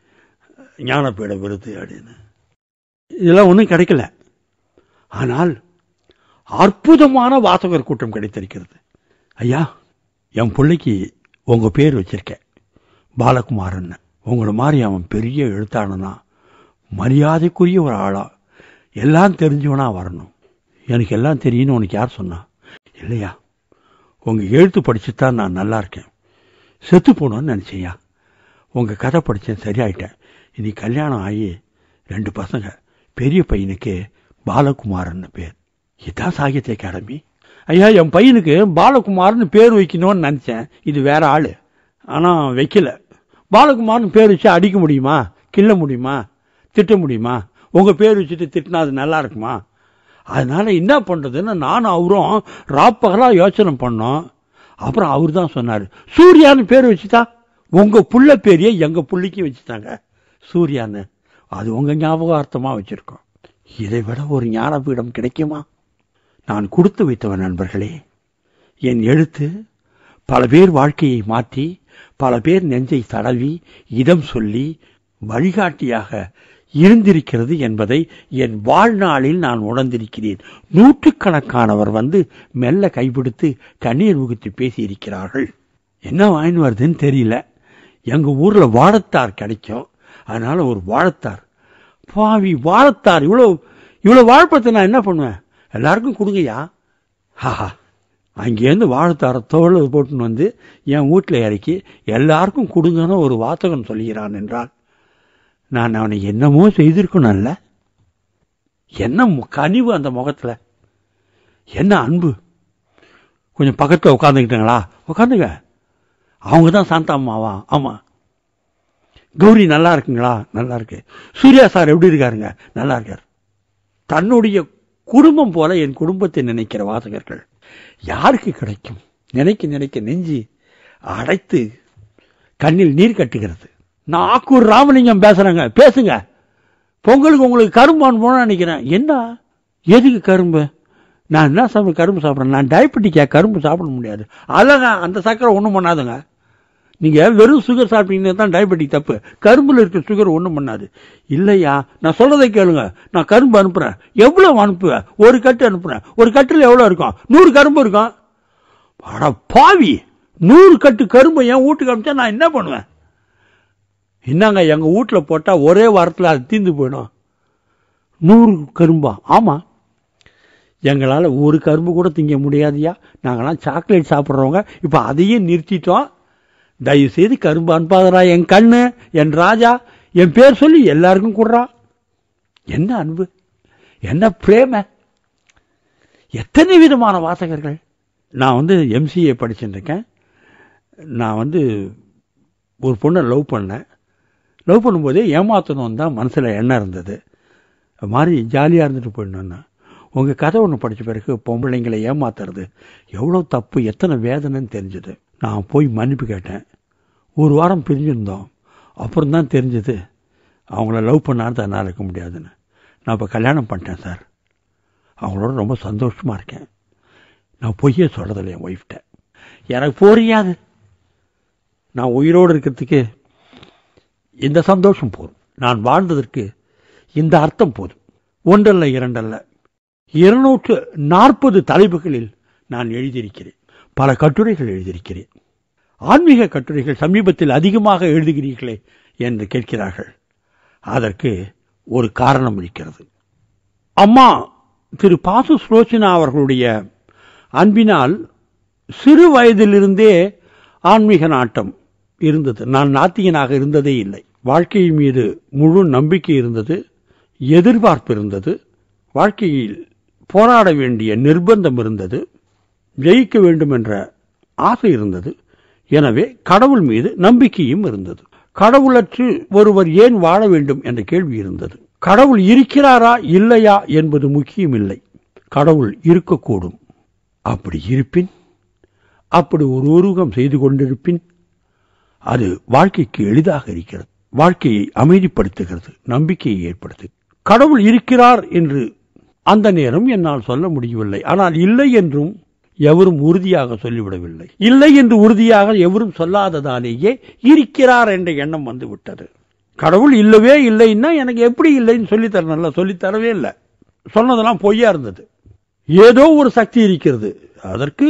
ஞானபீட விருது அப்படின்னு இதெல்லாம் ஒன்றும் கிடைக்கல ஆனால் அற்புதமான வாசகர் கூட்டம் கிடைத்திருக்கிறது ஐயா என் பிள்ளைக்கு உங்க பேர் வச்சிருக்கேன் பாலகுமாரன் உங்களை மாதிரி அவன் பெரிய எழுத்தாளனா மரியாதைக்குரிய ஒரு ஆளா எல்லாம் தெரிஞ்சவனா வரணும் எனக்கு எல்லாம் தெரியும்னு உனக்கு யார் சொன்னா இல்லையா உங்க எழுத்து படிச்சுதான் நான் நல்லா இருக்கேன் செத்து போனோன்னு நினைச்சேயா உங்க கதை படிச்சேன் சரியாயிட்டேன் இனி கல்யாணம் ஆகி ரெண்டு பசங்க பெரிய பையனுக்கு பாலகுமாரன் பேர் இதான் சாகித்ய அகாடமி ஐயா என் பையனுக்கு பாலகுமார்னு பேர் வைக்கணும்னு நினைச்சேன் இது வேற ஆளு ஆனா வைக்கல பாலகுமார்னு பேர் வச்சு அடிக்க முடியுமா கிள்ள முடியுமா திட்ட முடியுமா உங்க பேர் வச்சுட்டு திட்டினா அது நல்லா இருக்குமா அதனால என்ன பண்றதுன்னு நானும் அவரும் ராப்பகலா யோசனை பண்ணோம் அப்புறம் அவர் தான் சொன்னாரு சூர்யான்னு பேர் வச்சுட்டா உங்க புள்ள பேரையே எங்க புள்ளிக்கு வச்சுட்டாங்க சூர்யான்னு அது உங்க ஞாபகார்த்தமா வச்சிருக்கோம் இதை விட ஒரு ஞானபீடம் கிடைக்குமா நான் கொடுத்து வைத்தவன் நண்பர்களே என் எழுத்து பல பேர் வாழ்க்கையை மாற்றி பல பேர் நெஞ்சை தடவி இதம் சொல்லி வழிகாட்டியாக இருந்திருக்கிறது என்பதை என் வாழ்நாளில் நான் உணர்ந்திருக்கிறேன் நூற்றுக்கணக்கானவர் வந்து மெல்ல கைப்பிடித்து கண்ணீர் முகுத்தி பேசியிருக்கிறார்கள் என்ன வாங்கின்னு வருதுன்னு தெரியல எங்க ஊர்ல வாழைத்தார் கிடைக்கும் அதனால ஒரு வாழைத்தார் பாவி வாழைத்தார் இவ்வளவு இவ்வளவு வாழைப்பழத்தை நான் என்ன பண்ணுவேன் எல்லாருக்கும் கொடுங்கய்யா ஹாஹா அங்கேருந்து வாழைத்தார தோல் போட்டுன்னு வந்து என் வீட்டில் இறக்கி எல்லாருக்கும் கொடுங்கன்னு ஒரு வாசகம் சொல்கிறான் என்றால் நான் அவனை என்னமோ செய்திருக்கணும்ல என்ன மு- கனிவு அந்த முகத்துல என்ன அன்பு கொஞ்சம் பக்கத்துல உட்காந்துக்கிட்டாங்களா உட்காந்துங்க அவங்க தான் சாந்தா அம்மாவா ஆமா கௌரி நல்லா இருக்குங்களா நல்லா இருக்கு சூர்யா சார் எப்படி இருக்காருங்க நல்லா இருக்கார் தன்னுடைய குடும்பம் போல என் குடும்பத்தை நினைக்கிற வாசகர்கள் யாருக்கு கிடைக்கும் நினைக்க நினைக்க நெஞ்சு அடைத்து கண்ணில் நீர் கட்டுகிறது நான் ஆக்கூர் ராமலிங்கம் பேசுறேங்க பேசுங்க பொங்கலுக்கு உங்களுக்கு கரும்பு அனுப்பணும்னு நினைக்கிறேன் என்ன எதுக்கு கரும்பு நான் என்ன சாப்பிட கரும்பு சாப்பிட்றேன் நான் டயபெட்டிக்கா கரும்பு சாப்பிட முடியாது அதாங்க அந்த சக்கரை ஒன்றும் பண்ணாதுங்க நீங்க வெறும் சுகர் சாப்பிட்டீங்கன்னா தான் டயபெட்டிக் தப்பு கரும்புல இருக்க சுகர் ஒன்றும் பண்ணாது இல்லையா நான் சொல்றதை கேளுங்க நான் கரும்பு அனுப்புறேன் எவ்வளவு அனுப்புவேன் ஒரு கட்டு அனுப்புறேன் ஒரு கட்டுல எவ்வளவு இருக்கும் நூறு கரும்பு இருக்கும் அட பாவி நூறு கட்டு கரும்பு என் வீட்டுக்கு அனுப்பிச்சா நான் என்ன பண்ணுவேன் என்னங்க எங்க வீட்டுல போட்டா ஒரே வாரத்துல அது தீந்து போயிடும் நூறு கரும்பா ஆமா எங்களால ஒரு கரும்பு கூட திங்க முடியாதுயா நாங்கெல்லாம் சாக்லேட் சாப்பிட்றவங்க இப்ப அதையும் நிறுத்திட்டோம் தயவு செய்து கரும்பு அனுப்பாதடா என் கண்ணு என் ராஜா என் பேர் சொல்லி எல்லாருக்கும் கொடுறா என்ன அன்பு என்ன பிரேம எத்தனை விதமான வாசகர்கள் நான் வந்து எம்சிஏ படிச்சுட்டு இருக்கேன் நான் வந்து ஒரு பொண்ணை லவ் பண்ணேன் லவ் பண்ணும்போதே ஏமாத்தணும் தான் மனசில் எண்ணம் இருந்தது அது மாதிரி ஜாலியாக இருந்துட்டு போயிடணும்னா உங்கள் கதை ஒன்று படித்த பிறகு பொம்பளைங்களை ஏமாத்துறது எவ்வளோ தப்பு எத்தனை வேதனைன்னு தெரிஞ்சது நான் போய் மன்னிப்பு கேட்டேன் ஒரு வாரம் பிரிஞ்சிருந்தோம் அப்புறம் தான் தெரிஞ்சது அவங்கள லவ் பண்ணாத என்னால் இருக்க முடியாதுன்னு நான் இப்போ கல்யாணம் பண்ணிட்டேன் சார் அவங்களோட ரொம்ப சந்தோஷமாக இருக்கேன் நான் பொய்யே சொல்கிறதில்ல என் ஒய்ஃப்ட்ட எனக்கு புரியாது நான் உயிரோடு இருக்கிறதுக்கு இந்த சந்தோஷம் போதும் நான் வாழ்ந்ததற்கு இந்த அர்த்தம் போதும் ஒன்றல்ல இரண்டல்ல இருநூற்று நாற்பது தலைப்புகளில் நான் எழுதியிருக்கிறேன் பல கட்டுரைகள் எழுதியிருக்கிறேன் ஆன்மீக கட்டுரைகள் சமீபத்தில் அதிகமாக எழுதுகிறீர்களே என்று கேட்கிறார்கள் அதற்கு ஒரு காரணம் இருக்கிறது அம்மா திரு பாசு சுலோச்சனா அவர்களுடைய அன்பினால் சிறு வயதிலிருந்தே ஆன்மீக நாட்டம் இருந்தது நான் நாத்திகனாக இருந்ததே இல்லை வாழ்க்கை மீது முழு நம்பிக்கை இருந்தது எதிர்பார்ப்பு இருந்தது வாழ்க்கையில் போராட வேண்டிய நிர்பந்தம் இருந்தது ஜெயிக்க வேண்டும் என்ற ஆசை இருந்தது எனவே கடவுள் மீது நம்பிக்கையும் இருந்தது கடவுளற்று ஒருவர் ஏன் வாழ வேண்டும் என்ற கேள்வி இருந்தது கடவுள் இருக்கிறாரா இல்லையா என்பது முக்கியமில்லை கடவுள் இருக்கக்கூடும் அப்படி இருப்பின் அப்படி ஒரு உருவகம் செய்து கொண்டிருப்பின் அது வாழ்க்கைக்கு எளிதாக இருக்கிறது வாழ்க்கையை அமைதிப்படுத்துகிறது நம்பிக்கையை ஏற்படுத்து கடவுள் இருக்கிறார் என்று அந்த நேரம் என்னால் சொல்ல முடியவில்லை ஆனால் இல்லை என்றும் எவரும் உறுதியாக சொல்லிவிடவில்லை இல்லை என்று உறுதியாக எவரும் சொல்லாததாலேயே இருக்கிறார் என்ற எண்ணம் வந்து விட்டது கடவுள் இல்லவே இல்லைன்னா எனக்கு எப்படி இல்லைன்னு சொல்லித்தரணும்ல சொல்லித்தரவே இல்லை சொன்னதெல்லாம் பொய்யா இருந்தது ஏதோ ஒரு சக்தி இருக்கிறது அதற்கு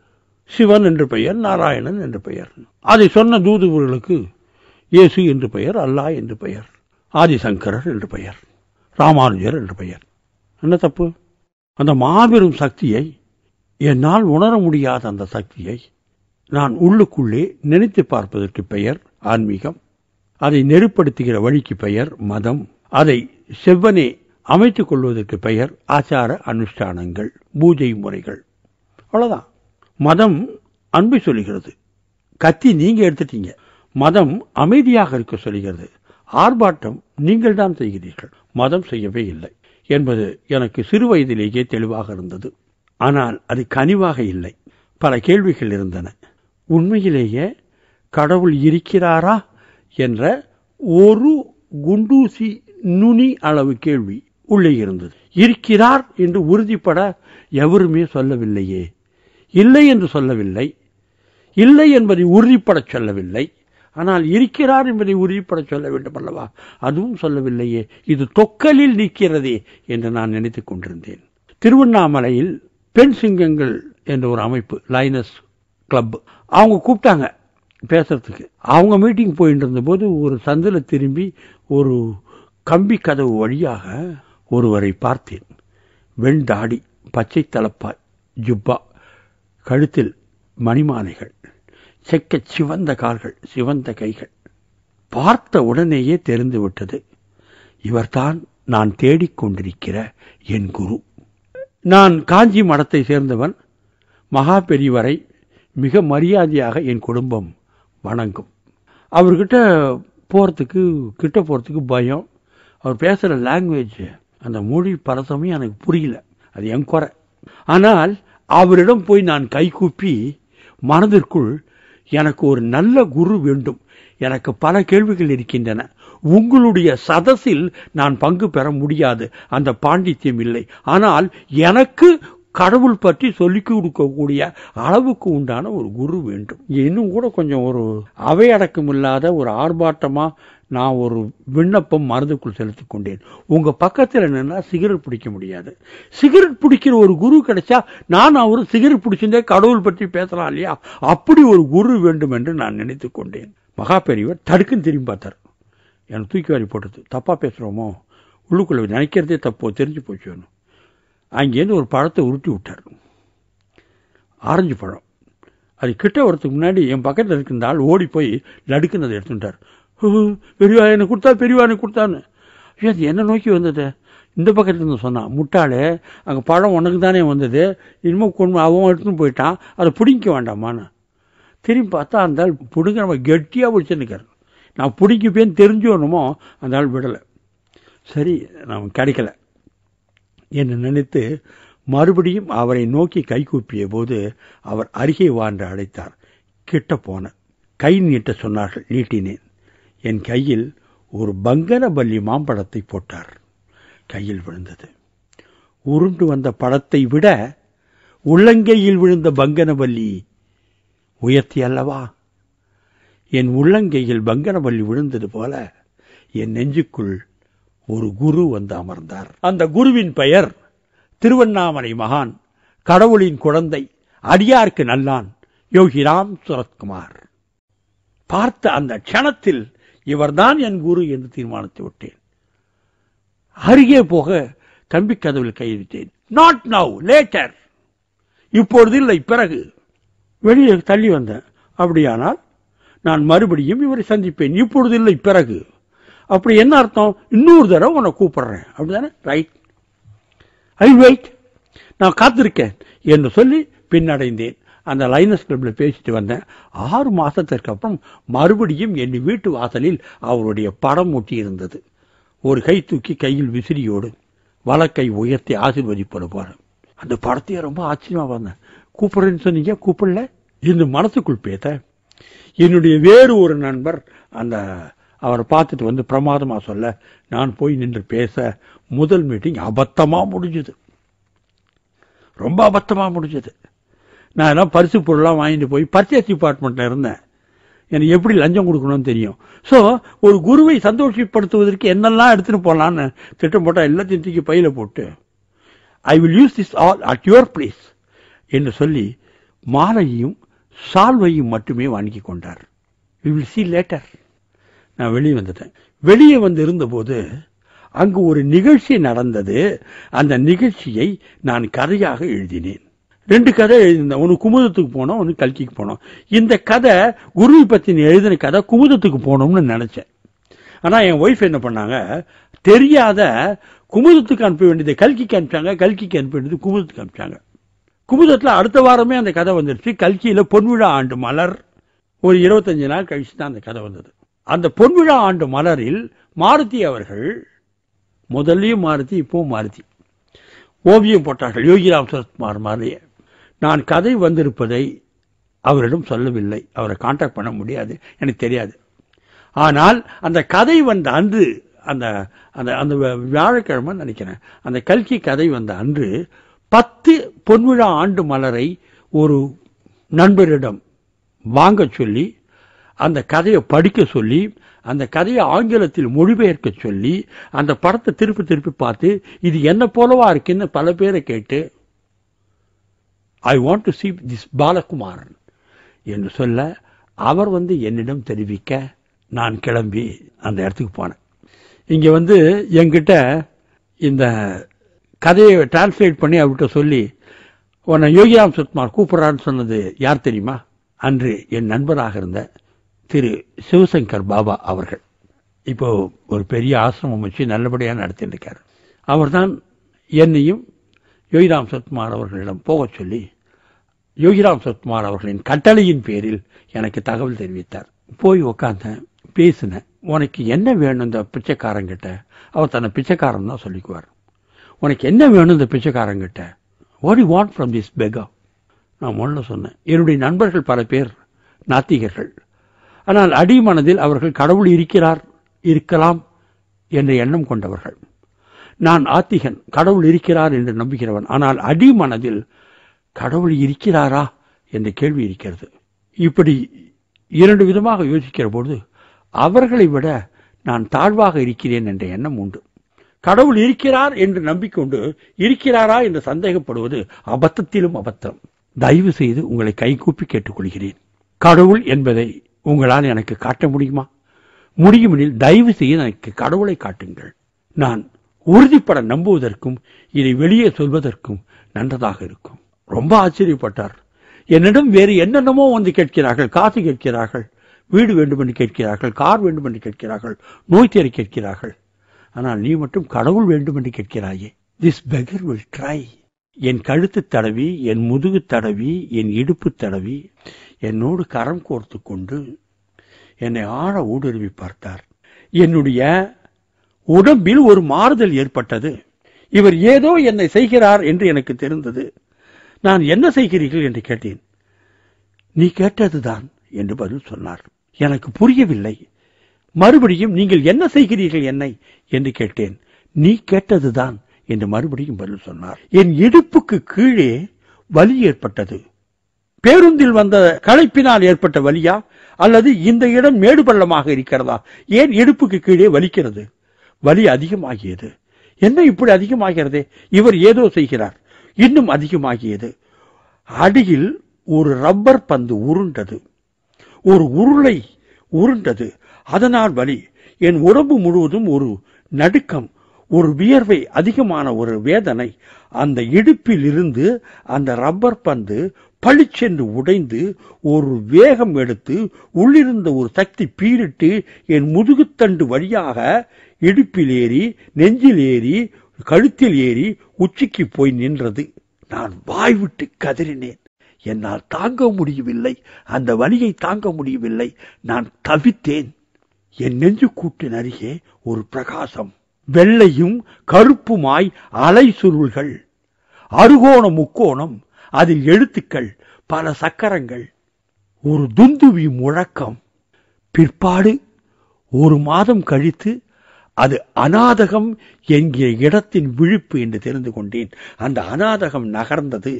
சிவன் என்று பெயர் நாராயணன் என்று பெயர் அதை சொன்ன தூதுவர்களுக்கு இயேசு என்று பெயர் அல்லாஹ் என்று பெயர் ஆதிசங்கரர் என்று பெயர் ராமானுஜர் என்று பெயர் என்ன தப்பு அந்த மாபெரும் சக்தியை என்னால் உணர முடியாத அந்த சக்தியை நான் உள்ளுக்குள்ளே நினைத்து பார்ப்பதற்கு பெயர் ஆன்மீகம் அதை நெருப்படுத்துகிற வழிக்கு பெயர் மதம் அதை செவ்வனே அமைத்துக் கொள்வதற்கு பெயர் ஆச்சார அனுஷ்டானங்கள் பூஜை முறைகள் அவ்வளவுதான் மதம் அன்பை சொல்லுகிறது கத்தி நீங்க எடுத்துட்டீங்க மதம் அமைதியாக இருக்க சொல்லுகிறது ஆர்ப்பாட்டம் நீங்கள் தான் செய்கிறீர்கள் மதம் செய்யவே இல்லை என்பது எனக்கு சிறு வயதிலேயே தெளிவாக இருந்தது ஆனால் அது கனிவாக இல்லை பல கேள்விகள் இருந்தன உண்மையிலேயே கடவுள் இருக்கிறாரா என்ற ஒரு குண்டூசி நுனி அளவு கேள்வி உள்ளே இருந்தது இருக்கிறார் என்று உறுதிப்பட எவருமே சொல்லவில்லையே இல்லை என்று சொல்லவில்லை இல்லை என்பதை உறுதிப்படச் சொல்லவில்லை ஆனால் இருக்கிறார் என்பதை உறுதிப்பட சொல்ல வேண்டும் அல்லவா அதுவும் சொல்லவில்லையே இது தொக்கலில் நிற்கிறதே என்று நான் நினைத்துக் கொண்டிருந்தேன் திருவண்ணாமலையில் பெண் சிங்கங்கள் என்ற ஒரு அமைப்பு லைனஸ் கிளப் அவங்க கூப்பிட்டாங்க பேசுறதுக்கு அவங்க மீட்டிங் போயிட்டு இருந்தபோது ஒரு சந்தில திரும்பி ஒரு கம்பி கதவு வழியாக ஒருவரை பார்த்தேன் வெண்தாடி பச்சை தலப்பாய் ஜுப்பா கழுத்தில் மணிமாலைகள் செக்கச் சிவந்த கால்கள் சிவந்த கைகள் பார்த்த உடனேயே தெரிந்து விட்டது இவர்தான் நான் தேடிக்கொண்டிருக்கிற என் குரு நான் காஞ்சி மடத்தை சேர்ந்தவன் மகா பெரியவரை மிக மரியாதையாக என் குடும்பம் வணங்கும் அவர்கிட்ட போகிறதுக்கு கிட்ட போகிறதுக்கு பயம் அவர் பேசுகிற லாங்குவேஜ் அந்த மொழி பல சமயம் எனக்கு புரியல அது என் குறை ஆனால் அவரிடம் போய் நான் கைகூப்பி மனதிற்குள் எனக்கு ஒரு நல்ல குரு வேண்டும் எனக்கு பல கேள்விகள் இருக்கின்றன உங்களுடைய சதஸில் நான் பங்கு பெற முடியாது அந்த பாண்டித்யம் இல்லை ஆனால் எனக்கு கடவுள் பற்றி சொல்லிக் கொடுக்கக்கூடிய அளவுக்கு உண்டான ஒரு குரு வேண்டும் இன்னும் கூட கொஞ்சம் ஒரு அவையடக்கம் இல்லாத ஒரு ஆர்ப்பாட்டமா நான் ஒரு விண்ணப்பம் மனதுக்குள் செலுத்திக் கொண்டேன் உங்க பக்கத்தில் நின்னா சிகரெட் பிடிக்க முடியாது சிகரெட் பிடிக்கிற ஒரு குரு கிடைச்சா நான் அவரு சிகரெட் பிடிச்சிருந்தே கடவுள் பற்றி பேசலாம் இல்லையா அப்படி ஒரு குரு வேண்டும் என்று நான் நினைத்துக் கொண்டேன் மகா பெரியவர் தடுக்குன்னு திரும்பி பார்த்தார் எனக்கு தூக்கி வாரி போட்டது தப்பா பேசுறோமோ உள்ளுக்குள்ள நினைக்கிறதே தப்போ தெரிஞ்சு போச்சு அங்கேருந்து ஒரு பழத்தை உருட்டி விட்டார் ஆரஞ்சு பழம் அது கிட்ட வரதுக்கு முன்னாடி என் பக்கத்தில் இருக்கின்ற ஆள் ஓடி போய் லடுக்குன்னு அதை எடுத்துட்டார் பெரியவா எனக்கு கொடுத்தா பெரியவா எனக்கு கொடுத்தான்னு ஐயோ அது என்ன நோக்கி வந்தது இந்த பக்கத்துல இருந்து சொன்னான் முட்டாளே அங்கே பழம் உனக்கு தானே வந்தது இனிமேல் கொண்டு அவன் எடுத்துன்னு போயிட்டான் அதை பிடிக்க வேண்டாமான்னு திரும்பி பார்த்தா அந்த ஆள் பிடுங்க நம்ம கெட்டியாக பிடிச்சிருக்காரு நான் பிடிக்கப்பேன்னு தெரிஞ்சோணுமோ அந்த ஆள் விடலை சரி நான் கிடைக்கல என்று நினைத்து மறுபடியும் அவரை நோக்கி கைகூப்பிய போது அவர் அருகே வான்று அழைத்தார் கிட்ட போன கை நீட்ட சொன்னார்கள் நீட்டினேன் என் கையில் ஒரு பங்கன பல்லி மாம்பழத்தை போட்டார் கையில் விழுந்தது உருண்டு வந்த பழத்தை விட உள்ளங்கையில் விழுந்த பங்கன பல்லி உயர்த்தி அல்லவா என் உள்ளங்கையில் பங்கனவல்லி விழுந்தது போல என் நெஞ்சுக்குள் ஒரு குரு வந்து அமர்ந்தார் அந்த குருவின் பெயர் திருவண்ணாமலை மகான் கடவுளின் குழந்தை அடியார்க்கு நல்லான் யோகிராம் சுரத்குமார் பார்த்த அந்த க்ஷணத்தில் இவர்தான் என் குரு என்று தீர்மானித்து விட்டேன் அருகே போக கம்பி கதவில் கைவிட்டேன் நாட் நவ் லேட்டர் இப்பொழுது இல்லை பிறகு வெளியே தள்ளி வந்தேன் அப்படியானால் நான் மறுபடியும் இவரை சந்திப்பேன் இப்பொழுது இல்லை பிறகு அப்படி என்ன அர்த்தம் இன்னொரு தடவை உன்னை கூப்பிடுறேன் அப்படிதானே ரைட் ஐ வெயிட் நான் காத்திருக்கேன் என்று சொல்லி பின்னடைந்தேன் அந்த லைனஸ் கிளப்ல பேசிட்டு வந்தேன் ஆறு மாசத்திற்கு அப்புறம் மறுபடியும் என் வீட்டு வாசலில் அவருடைய படம் ஒட்டி இருந்தது ஒரு கை தூக்கி கையில் விசிறியோடு வலக்கை உயர்த்தி ஆசீர்வதிப்பது போல அந்த படத்தையே ரொம்ப ஆச்சரியமா வந்தேன் கூப்பிடுறேன்னு சொன்னீங்க கூப்பிடல இந்த மனசுக்குள் பேத்த என்னுடைய வேறு ஒரு நண்பர் அந்த அவரை பார்த்துட்டு வந்து பிரமாதமா சொல்ல நான் போய் நின்று பேச முதல் மீட்டிங் அபத்தமா முடிஞ்சது ரொம்ப அபத்தமா முடிஞ்சது நான் எல்லாம் பரிசு பொருள்லாம் வாங்கிட்டு போய் பர்ச்சேஸ் டிபார்ட்மெண்ட்ல இருந்தேன் எனக்கு எப்படி லஞ்சம் கொடுக்கணும்னு தெரியும் ஸோ ஒரு குருவை சந்தோஷப்படுத்துவதற்கு என்னெல்லாம் எடுத்துட்டு போகலான்னு திட்டம் போட்டால் எல்லாத்தையும் தூக்கி பையில போட்டு I will use this all at your place என்று சொல்லி மாலையையும் சால்வையும் மட்டுமே வாங்கி கொண்டார் வி வில் சி லேட்டர் நான் வெளியே வந்துட்டேன் வெளியே வந்து இருந்தபோது அங்கு ஒரு நிகழ்ச்சி நடந்தது அந்த நிகழ்ச்சியை நான் கதையாக எழுதினேன் ரெண்டு கதை எழுதினேன் ஒன்று குமுதத்துக்கு போனோம் ஒன்று கல்கிக்கு போனோம் இந்த கதை குருவை பற்றி எழுதின கதை குமுதத்துக்கு போனோம்னு நினைச்சேன் ஆனால் என் ஒய்ஃப் என்ன பண்ணாங்க தெரியாத குமுதத்துக்கு அனுப்ப வேண்டியது கல்கிக்கு அனுப்பிச்சாங்க கல்கிக்கு அனுப்ப வேண்டியது குமுதத்துக்கு அனுப்பிச்சாங்க குமுதத்தில் அடுத்த வாரமே அந்த கதை வந்துருச்சு கல்கியில் பொன்விழா ஆண்டு மலர் ஒரு இருபத்தஞ்சு நாள் கழிச்சு தான் அந்த கதை வந்தது அந்த பொன்விழா ஆண்டு மலரில் மாருதி அவர்கள் முதல்லயும் மாருதி இப்பவும் மாருதி ஓவியம் போட்டார்கள் யோகிராம் சரத்குமார் மாதிரியே நான் கதை வந்திருப்பதை அவரிடம் சொல்லவில்லை அவரை காண்டாக்ட் பண்ண முடியாது எனக்கு தெரியாது ஆனால் அந்த கதை வந்த அன்று அந்த அந்த அந்த வியாழக்கிழமை நினைக்கிறேன் அந்த கல்கி கதை வந்த அன்று பத்து பொன்விழா ஆண்டு மலரை ஒரு நண்பரிடம் வாங்க சொல்லி அந்த கதையை படிக்க சொல்லி அந்த கதையை ஆங்கிலத்தில் மொழிபெயர்க்க சொல்லி அந்த படத்தை திருப்பி திருப்பி பார்த்து இது என்ன போலவா இருக்குன்னு பல பேரை கேட்டு I want to see this Balakumaran என்று சொல்ல அவர் வந்து என்னிடம் தெரிவிக்க நான் கிளம்பி அந்த இடத்துக்கு போனேன் இங்க வந்து என்கிட்ட இந்த கதையை டிரான்ஸ்லேட் பண்ணி அவர்கிட்ட சொல்லி உன்னை யோகிராம் சுத்மார் கூப்பிடுறான்னு சொன்னது யார் தெரியுமா அன்று என் நண்பராக இருந்த திரு சிவசங்கர் பாபா அவர்கள் இப்போ ஒரு பெரிய ஆசிரமம் வச்சு நல்லபடியாக நடத்திட்டு இருக்கார் அவர்தான் என்னையும் யோகிராம் சத்குமார் அவர்களிடம் போகச் சொல்லி யோகிராம் சத்குமார் அவர்களின் கட்டளையின் பேரில் எனக்கு தகவல் தெரிவித்தார் போய் உக்காந்தேன் பேசினேன் உனக்கு என்ன வேணும் இந்த பிச்சைக்காரங்கிட்ட அவர் தன்னை பிச்சைக்காரன் தான் சொல்லிக்குவார் உனக்கு என்ன வேணும் இந்த பிச்சைக்காரங்கிட்ட what you want from this beggar நான் முதல்ல சொன்னேன் என்னுடைய நண்பர்கள் பல பேர் நாத்திகர்கள் ஆனால் அடிமனதில் அவர்கள் கடவுள் இருக்கிறார் இருக்கலாம் என்ற எண்ணம் கொண்டவர்கள் நான் ஆத்திகன் கடவுள் இருக்கிறார் என்று நம்புகிறவன் ஆனால் அடிமனதில் கடவுள் இருக்கிறாரா என்ற கேள்வி இருக்கிறது இப்படி இரண்டு விதமாக யோசிக்கிற பொழுது அவர்களை விட நான் தாழ்வாக இருக்கிறேன் என்ற எண்ணம் உண்டு கடவுள் இருக்கிறார் என்று நம்பிக்கொண்டு இருக்கிறாரா என்று சந்தேகப்படுவது அபத்தத்திலும் அபத்தம் தயவு செய்து உங்களை கைகூப்பி கேட்டுக்கொள்கிறேன் கடவுள் என்பதை உங்களால் எனக்கு காட்ட முடியுமா முடியுமெனில் தயவு செய்து எனக்கு கடவுளை காட்டுங்கள் நான் உறுதிப்பட நம்புவதற்கும் இதை வெளியே சொல்வதற்கும் நன்றதாக இருக்கும் ரொம்ப ஆச்சரியப்பட்டார் என்னிடம் வேறு என்னென்னமோ வந்து கேட்கிறார்கள் காசு கேட்கிறார்கள் வீடு வேண்டும் என்று கேட்கிறார்கள் கார் வேண்டும் என்று கேட்கிறார்கள் நோய் தேறி கேட்கிறார்கள் ஆனால் நீ மட்டும் கடவுள் வேண்டும் என்று கேட்கிறாயே திஸ் பெகர் வில் ட்ரை என் கழுத்து தடவி என் முதுகு தடவி என் இடுப்பு தடவி என்னோடு கரம் கோர்த்து கொண்டு என்னை ஆழ ஊடுருவி பார்த்தார் என்னுடைய உடம்பில் ஒரு மாறுதல் ஏற்பட்டது இவர் ஏதோ என்னை செய்கிறார் என்று எனக்கு தெரிந்தது நான் என்ன செய்கிறீர்கள் என்று கேட்டேன் நீ கேட்டதுதான் என்று பதில் சொன்னார் எனக்கு புரியவில்லை மறுபடியும் நீங்கள் என்ன செய்கிறீர்கள் என்னை என்று கேட்டேன் நீ கேட்டதுதான் என்று மறுபடியும் பதில் சொன்னார் என் இடுப்புக்கு கீழே வலி ஏற்பட்டது பேருந்தில் வந்த களைப்பினால் ஏற்பட்ட வலியா அல்லது இந்த இடம் மேடு பள்ளமாக இருக்கிறதா ஏன் இடுப்புக்கு கீழே வலிக்கிறது வலி அதிகமாகியது என்ன இப்படி அதிகமாகிறதே இவர் ஏதோ செய்கிறார் இன்னும் அதிகமாகியது அடியில் ஒரு ரப்பர் பந்து உருண்டது ஒரு உருளை உருண்டது அதனால் வலி என் உடம்பு முழுவதும் ஒரு நடுக்கம் ஒரு வியர்வை அதிகமான ஒரு வேதனை அந்த இடுப்பில் இருந்து அந்த ரப்பர் பந்து பளிச்சென்று உடைந்து ஒரு வேகம் எடுத்து உள்ளிருந்த ஒரு சக்தி பீரிட்டு என் முதுகுத்தண்டு வழியாக இடுப்பில் ஏறி நெஞ்சில் ஏறி கழுத்தில் ஏறி உச்சிக்கு போய் நின்றது நான் வாய்விட்டு கதறினேன் என்னால் தாங்க முடியவில்லை அந்த வலியை தாங்க முடியவில்லை நான் தவித்தேன் என் நெஞ்சு கூட்டின் அருகே ஒரு பிரகாசம் வெள்ளையும் கருப்புமாய் அலை சுருள்கள் அருகோண முக்கோணம் அதில் எழுத்துக்கள் பல சக்கரங்கள் ஒரு துந்துவி முழக்கம் பிற்பாடு ஒரு மாதம் கழித்து அது அநாதகம் என்கிற இடத்தின் விழிப்பு என்று தெரிந்து கொண்டேன் அந்த அநாதகம் நகர்ந்தது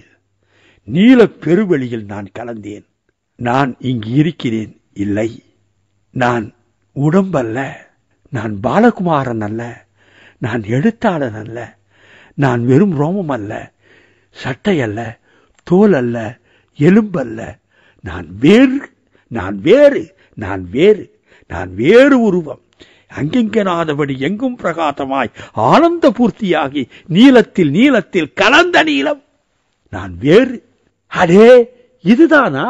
நீல பெருவெளியில் நான் கலந்தேன் நான் இங்கு இருக்கிறேன் இல்லை நான் உடம்பல்ல நான் பாலகுமாரன் அல்ல நான் எழுத்தாளன் அல்ல நான் வெறும் ரோமம் அல்ல சட்டை அல்ல தோல் அல்ல எலும்பல்ல நான் வேறு நான் வேறு நான் வேறு நான் வேறு உருவம் அங்கெங்கனாதபடி எங்கும் பிரகாசமாய் ஆனந்த பூர்த்தியாகி நீலத்தில் நீலத்தில் கலந்த நீலம் நான் வேறு அடே இதுதானா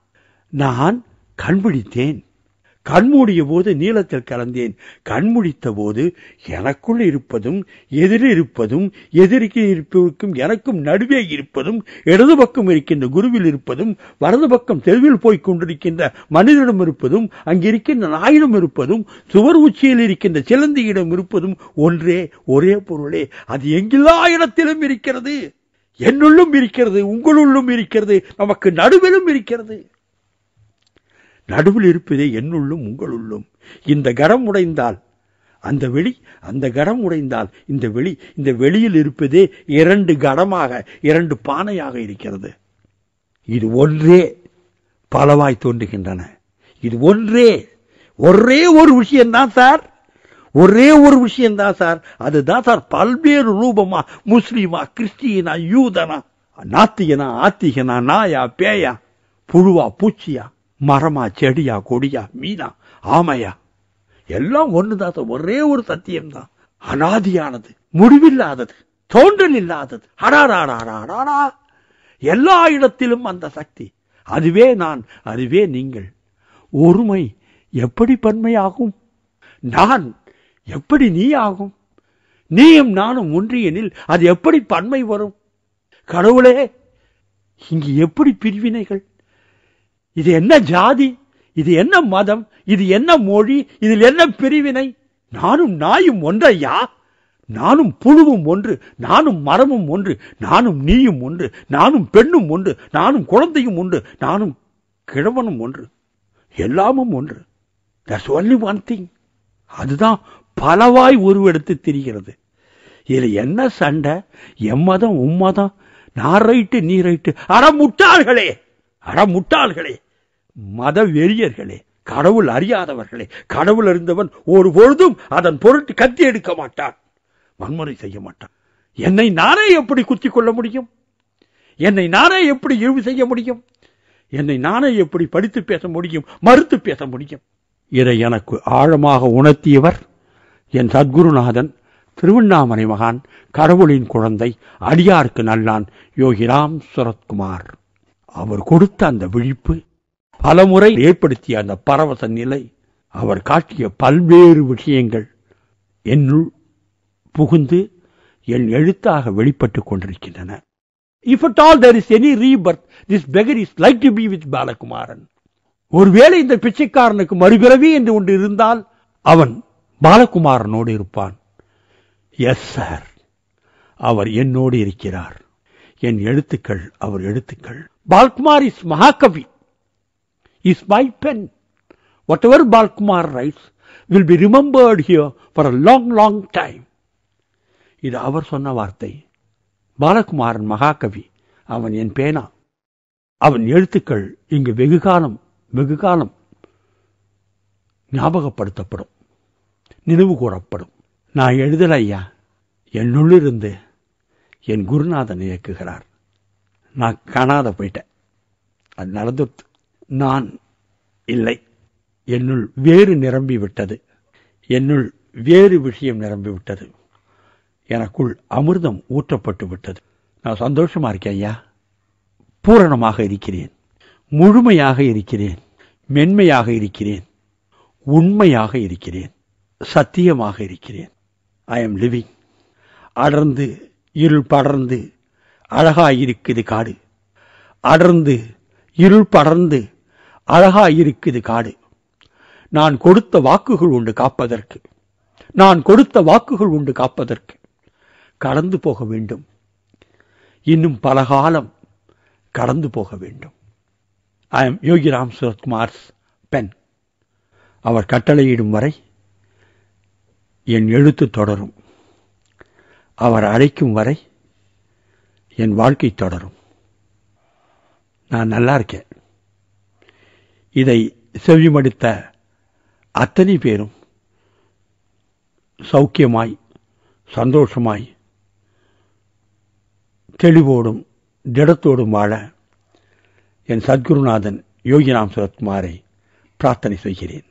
நான் கண்பிடித்தேன் கண்மூடிய போது நீளத்தில் கலந்தேன் கண்முடித்த போது எனக்குள் இருப்பதும் எதிரில் இருப்பதும் எதிரிக்கு இருப்பதற்கும் எனக்கும் நடுவே இருப்பதும் இடது பக்கம் இருக்கின்ற குருவில் இருப்பதும் வலது பக்கம் தெருவில் போய்க் கொண்டிருக்கின்ற மனிதனிடம் இருப்பதும் அங்கிருக்கின்ற நாயிடம் இருப்பதும் சுவர் உச்சியில் இருக்கின்ற சிலந்தியிடம் இருப்பதும் ஒன்றே ஒரே பொருளே அது எங்கில்லா இடத்திலும் இருக்கிறது என்னுள்ளும் இருக்கிறது உங்களுள்ளும் இருக்கிறது நமக்கு நடுவிலும் இருக்கிறது நடுவில் இருப்பதே என்னுள்ளும் உங்களுள்ளும் இந்த கடம் உடைந்தால் அந்த வெளி அந்த கடம் உடைந்தால் இந்த வெளி இந்த வெளியில் இருப்பதே இரண்டு கடமாக இரண்டு பானையாக இருக்கிறது இது ஒன்றே பலவாய் தோன்றுகின்றன இது ஒன்றே ஒரே ஒரு விஷயம்தான் சார் ஒரே ஒரு விஷயம்தான் சார் அதுதான் சார் பல்வேறு ரூபமா முஸ்லீமா கிறிஸ்டியனா யூதனா நாத்திகனா ஆத்திகனா நாயா பேயா புழுவா பூச்சியா மரமா செடியா கொடியா மீனா ஆமையா எல்லாம் ஒண்ணுதான் சார் ஒரே ஒரு சத்தியம்தான் அனாதியானது முடிவில்லாதது தோன்றல் இல்லாதது அடாடாடாடாடா எல்லா இடத்திலும் அந்த சக்தி அதுவே நான் அதுவே நீங்கள் ஒருமை எப்படி பன்மையாகும் நான் எப்படி நீ ஆகும் நீயும் நானும் ஒன்றியனில் அது எப்படி பன்மை வரும் கடவுளே இங்கு எப்படி பிரிவினைகள் இது என்ன ஜாதி இது என்ன மதம் இது என்ன மொழி இதில் என்ன பிரிவினை நானும் நாயும் ஒன்றையா நானும் புழுவும் ஒன்று நானும் மரமும் ஒன்று நானும் நீயும் ஒன்று நானும் பெண்ணும் ஒன்று நானும் குழந்தையும் ஒன்று நானும் கிழவனும் ஒன்று எல்லாமும் ஒன்று தட்ஸ் ஒன்லி ஒன் திங் அதுதான் பலவாய் உருவெடுத்து திரிகிறது இதுல என்ன சண்டை எம்மதம் உம்மதம் நான் ரைட்டு நீ ரைட்டு அட முட்டாள்களே அட முட்டாள்களே மத வெறியர்களே கடவுள் அறியாதவர்களே கடவுள் அறிந்தவன் ஒரு பொழுதும் அதன் பொருட்டு கத்தி எடுக்க மாட்டான் வன்முறை செய்ய மாட்டான் என்னை நானே எப்படி குத்திக் கொள்ள முடியும் என்னை நானே எப்படி இழிவு செய்ய முடியும் என்னை நானே எப்படி படித்து பேச முடியும் மறுத்து பேச முடியும் இதை எனக்கு ஆழமாக உணர்த்தியவர் என் சத்குருநாதன் திருவண்ணாமலை மகான் கடவுளின் குழந்தை அடியாருக்கு நல்லான் யோகிராம் சுரத்குமார் அவர் கொடுத்த அந்த விழிப்பு பலமுறை ஏற்படுத்திய அந்த பரவச நிலை அவர் காட்டிய பல்வேறு விஷயங்கள் என்னுள் புகுந்து என் எழுத்தாக வெளிப்பட்டுக் கொண்டிருக்கின்றன if at all there is any rebirth this beggar is like to be with Balakumaran ஒருவேளை இந்த பிச்சைக்காரனுக்கு மறுபிறவி என்று ஒன்று இருந்தால் அவன் பாலகுமாரனோடு இருப்பான் எஸ் சார் அவர் என்னோடு இருக்கிறார் என் எழுத்துக்கள் அவர் எழுத்துக்கள் பால்குமார் இஸ் மகாகவி is my pen whatever Balkumar writes will be remembered here for a long long time இது அவர் சொன்ன வார்த்தை பாலகுமாரன் மகாகவி அவன் என் பேனா அவன் எழுத்துக்கள் இங்கு வெகு காலம் வெகு காலம் ஞாபகப்படுத்தப்படும் நினைவு கூறப்படும் நான் எழுதல ஐயா என்னுள்ளிருந்து என் குருநாதன் இயக்குகிறார் நான் காணாத போயிட்டேன் அது நடந்துட்டு நான் இல்லை என்னுள் வேறு நிரம்பி விட்டது என்னுள் வேறு விஷயம் நிரம்பி விட்டது எனக்குள் அமிர்தம் ஊற்றப்பட்டு விட்டது நான் சந்தோஷமா இருக்கேன் ஐயா பூரணமாக இருக்கிறேன் முழுமையாக இருக்கிறேன் மென்மையாக இருக்கிறேன் உண்மையாக இருக்கிறேன் சத்தியமாக இருக்கிறேன் ஐ எம் லிவிங் அடர்ந்து இருள் படர்ந்து அழகாயிருக்குது காடு அடர்ந்து இருள் படர்ந்து அழகாயிருக்குது காடு நான் கொடுத்த வாக்குகள் உண்டு காப்பதற்கு நான் கொடுத்த வாக்குகள் உண்டு காப்பதற்கு கடந்து போக வேண்டும் இன்னும் பல காலம் கடந்து போக வேண்டும் I am Yogiram Suratkumar's pen அவர் கட்டளையிடும் வரை என் எழுத்து தொடரும் அவர் அழைக்கும் வரை என் வாழ்க்கை தொடரும் நான் நல்லா இருக்கேன் இதை செவிமடுத்த அத்தனை பேரும் சௌக்கியமாய் சந்தோஷமாய் தெளிவோடும் திடத்தோடும் வாழ என் சத்குருநாதன் யோகிராம் சுரத்குமாரை பிரார்த்தனை செய்கிறேன்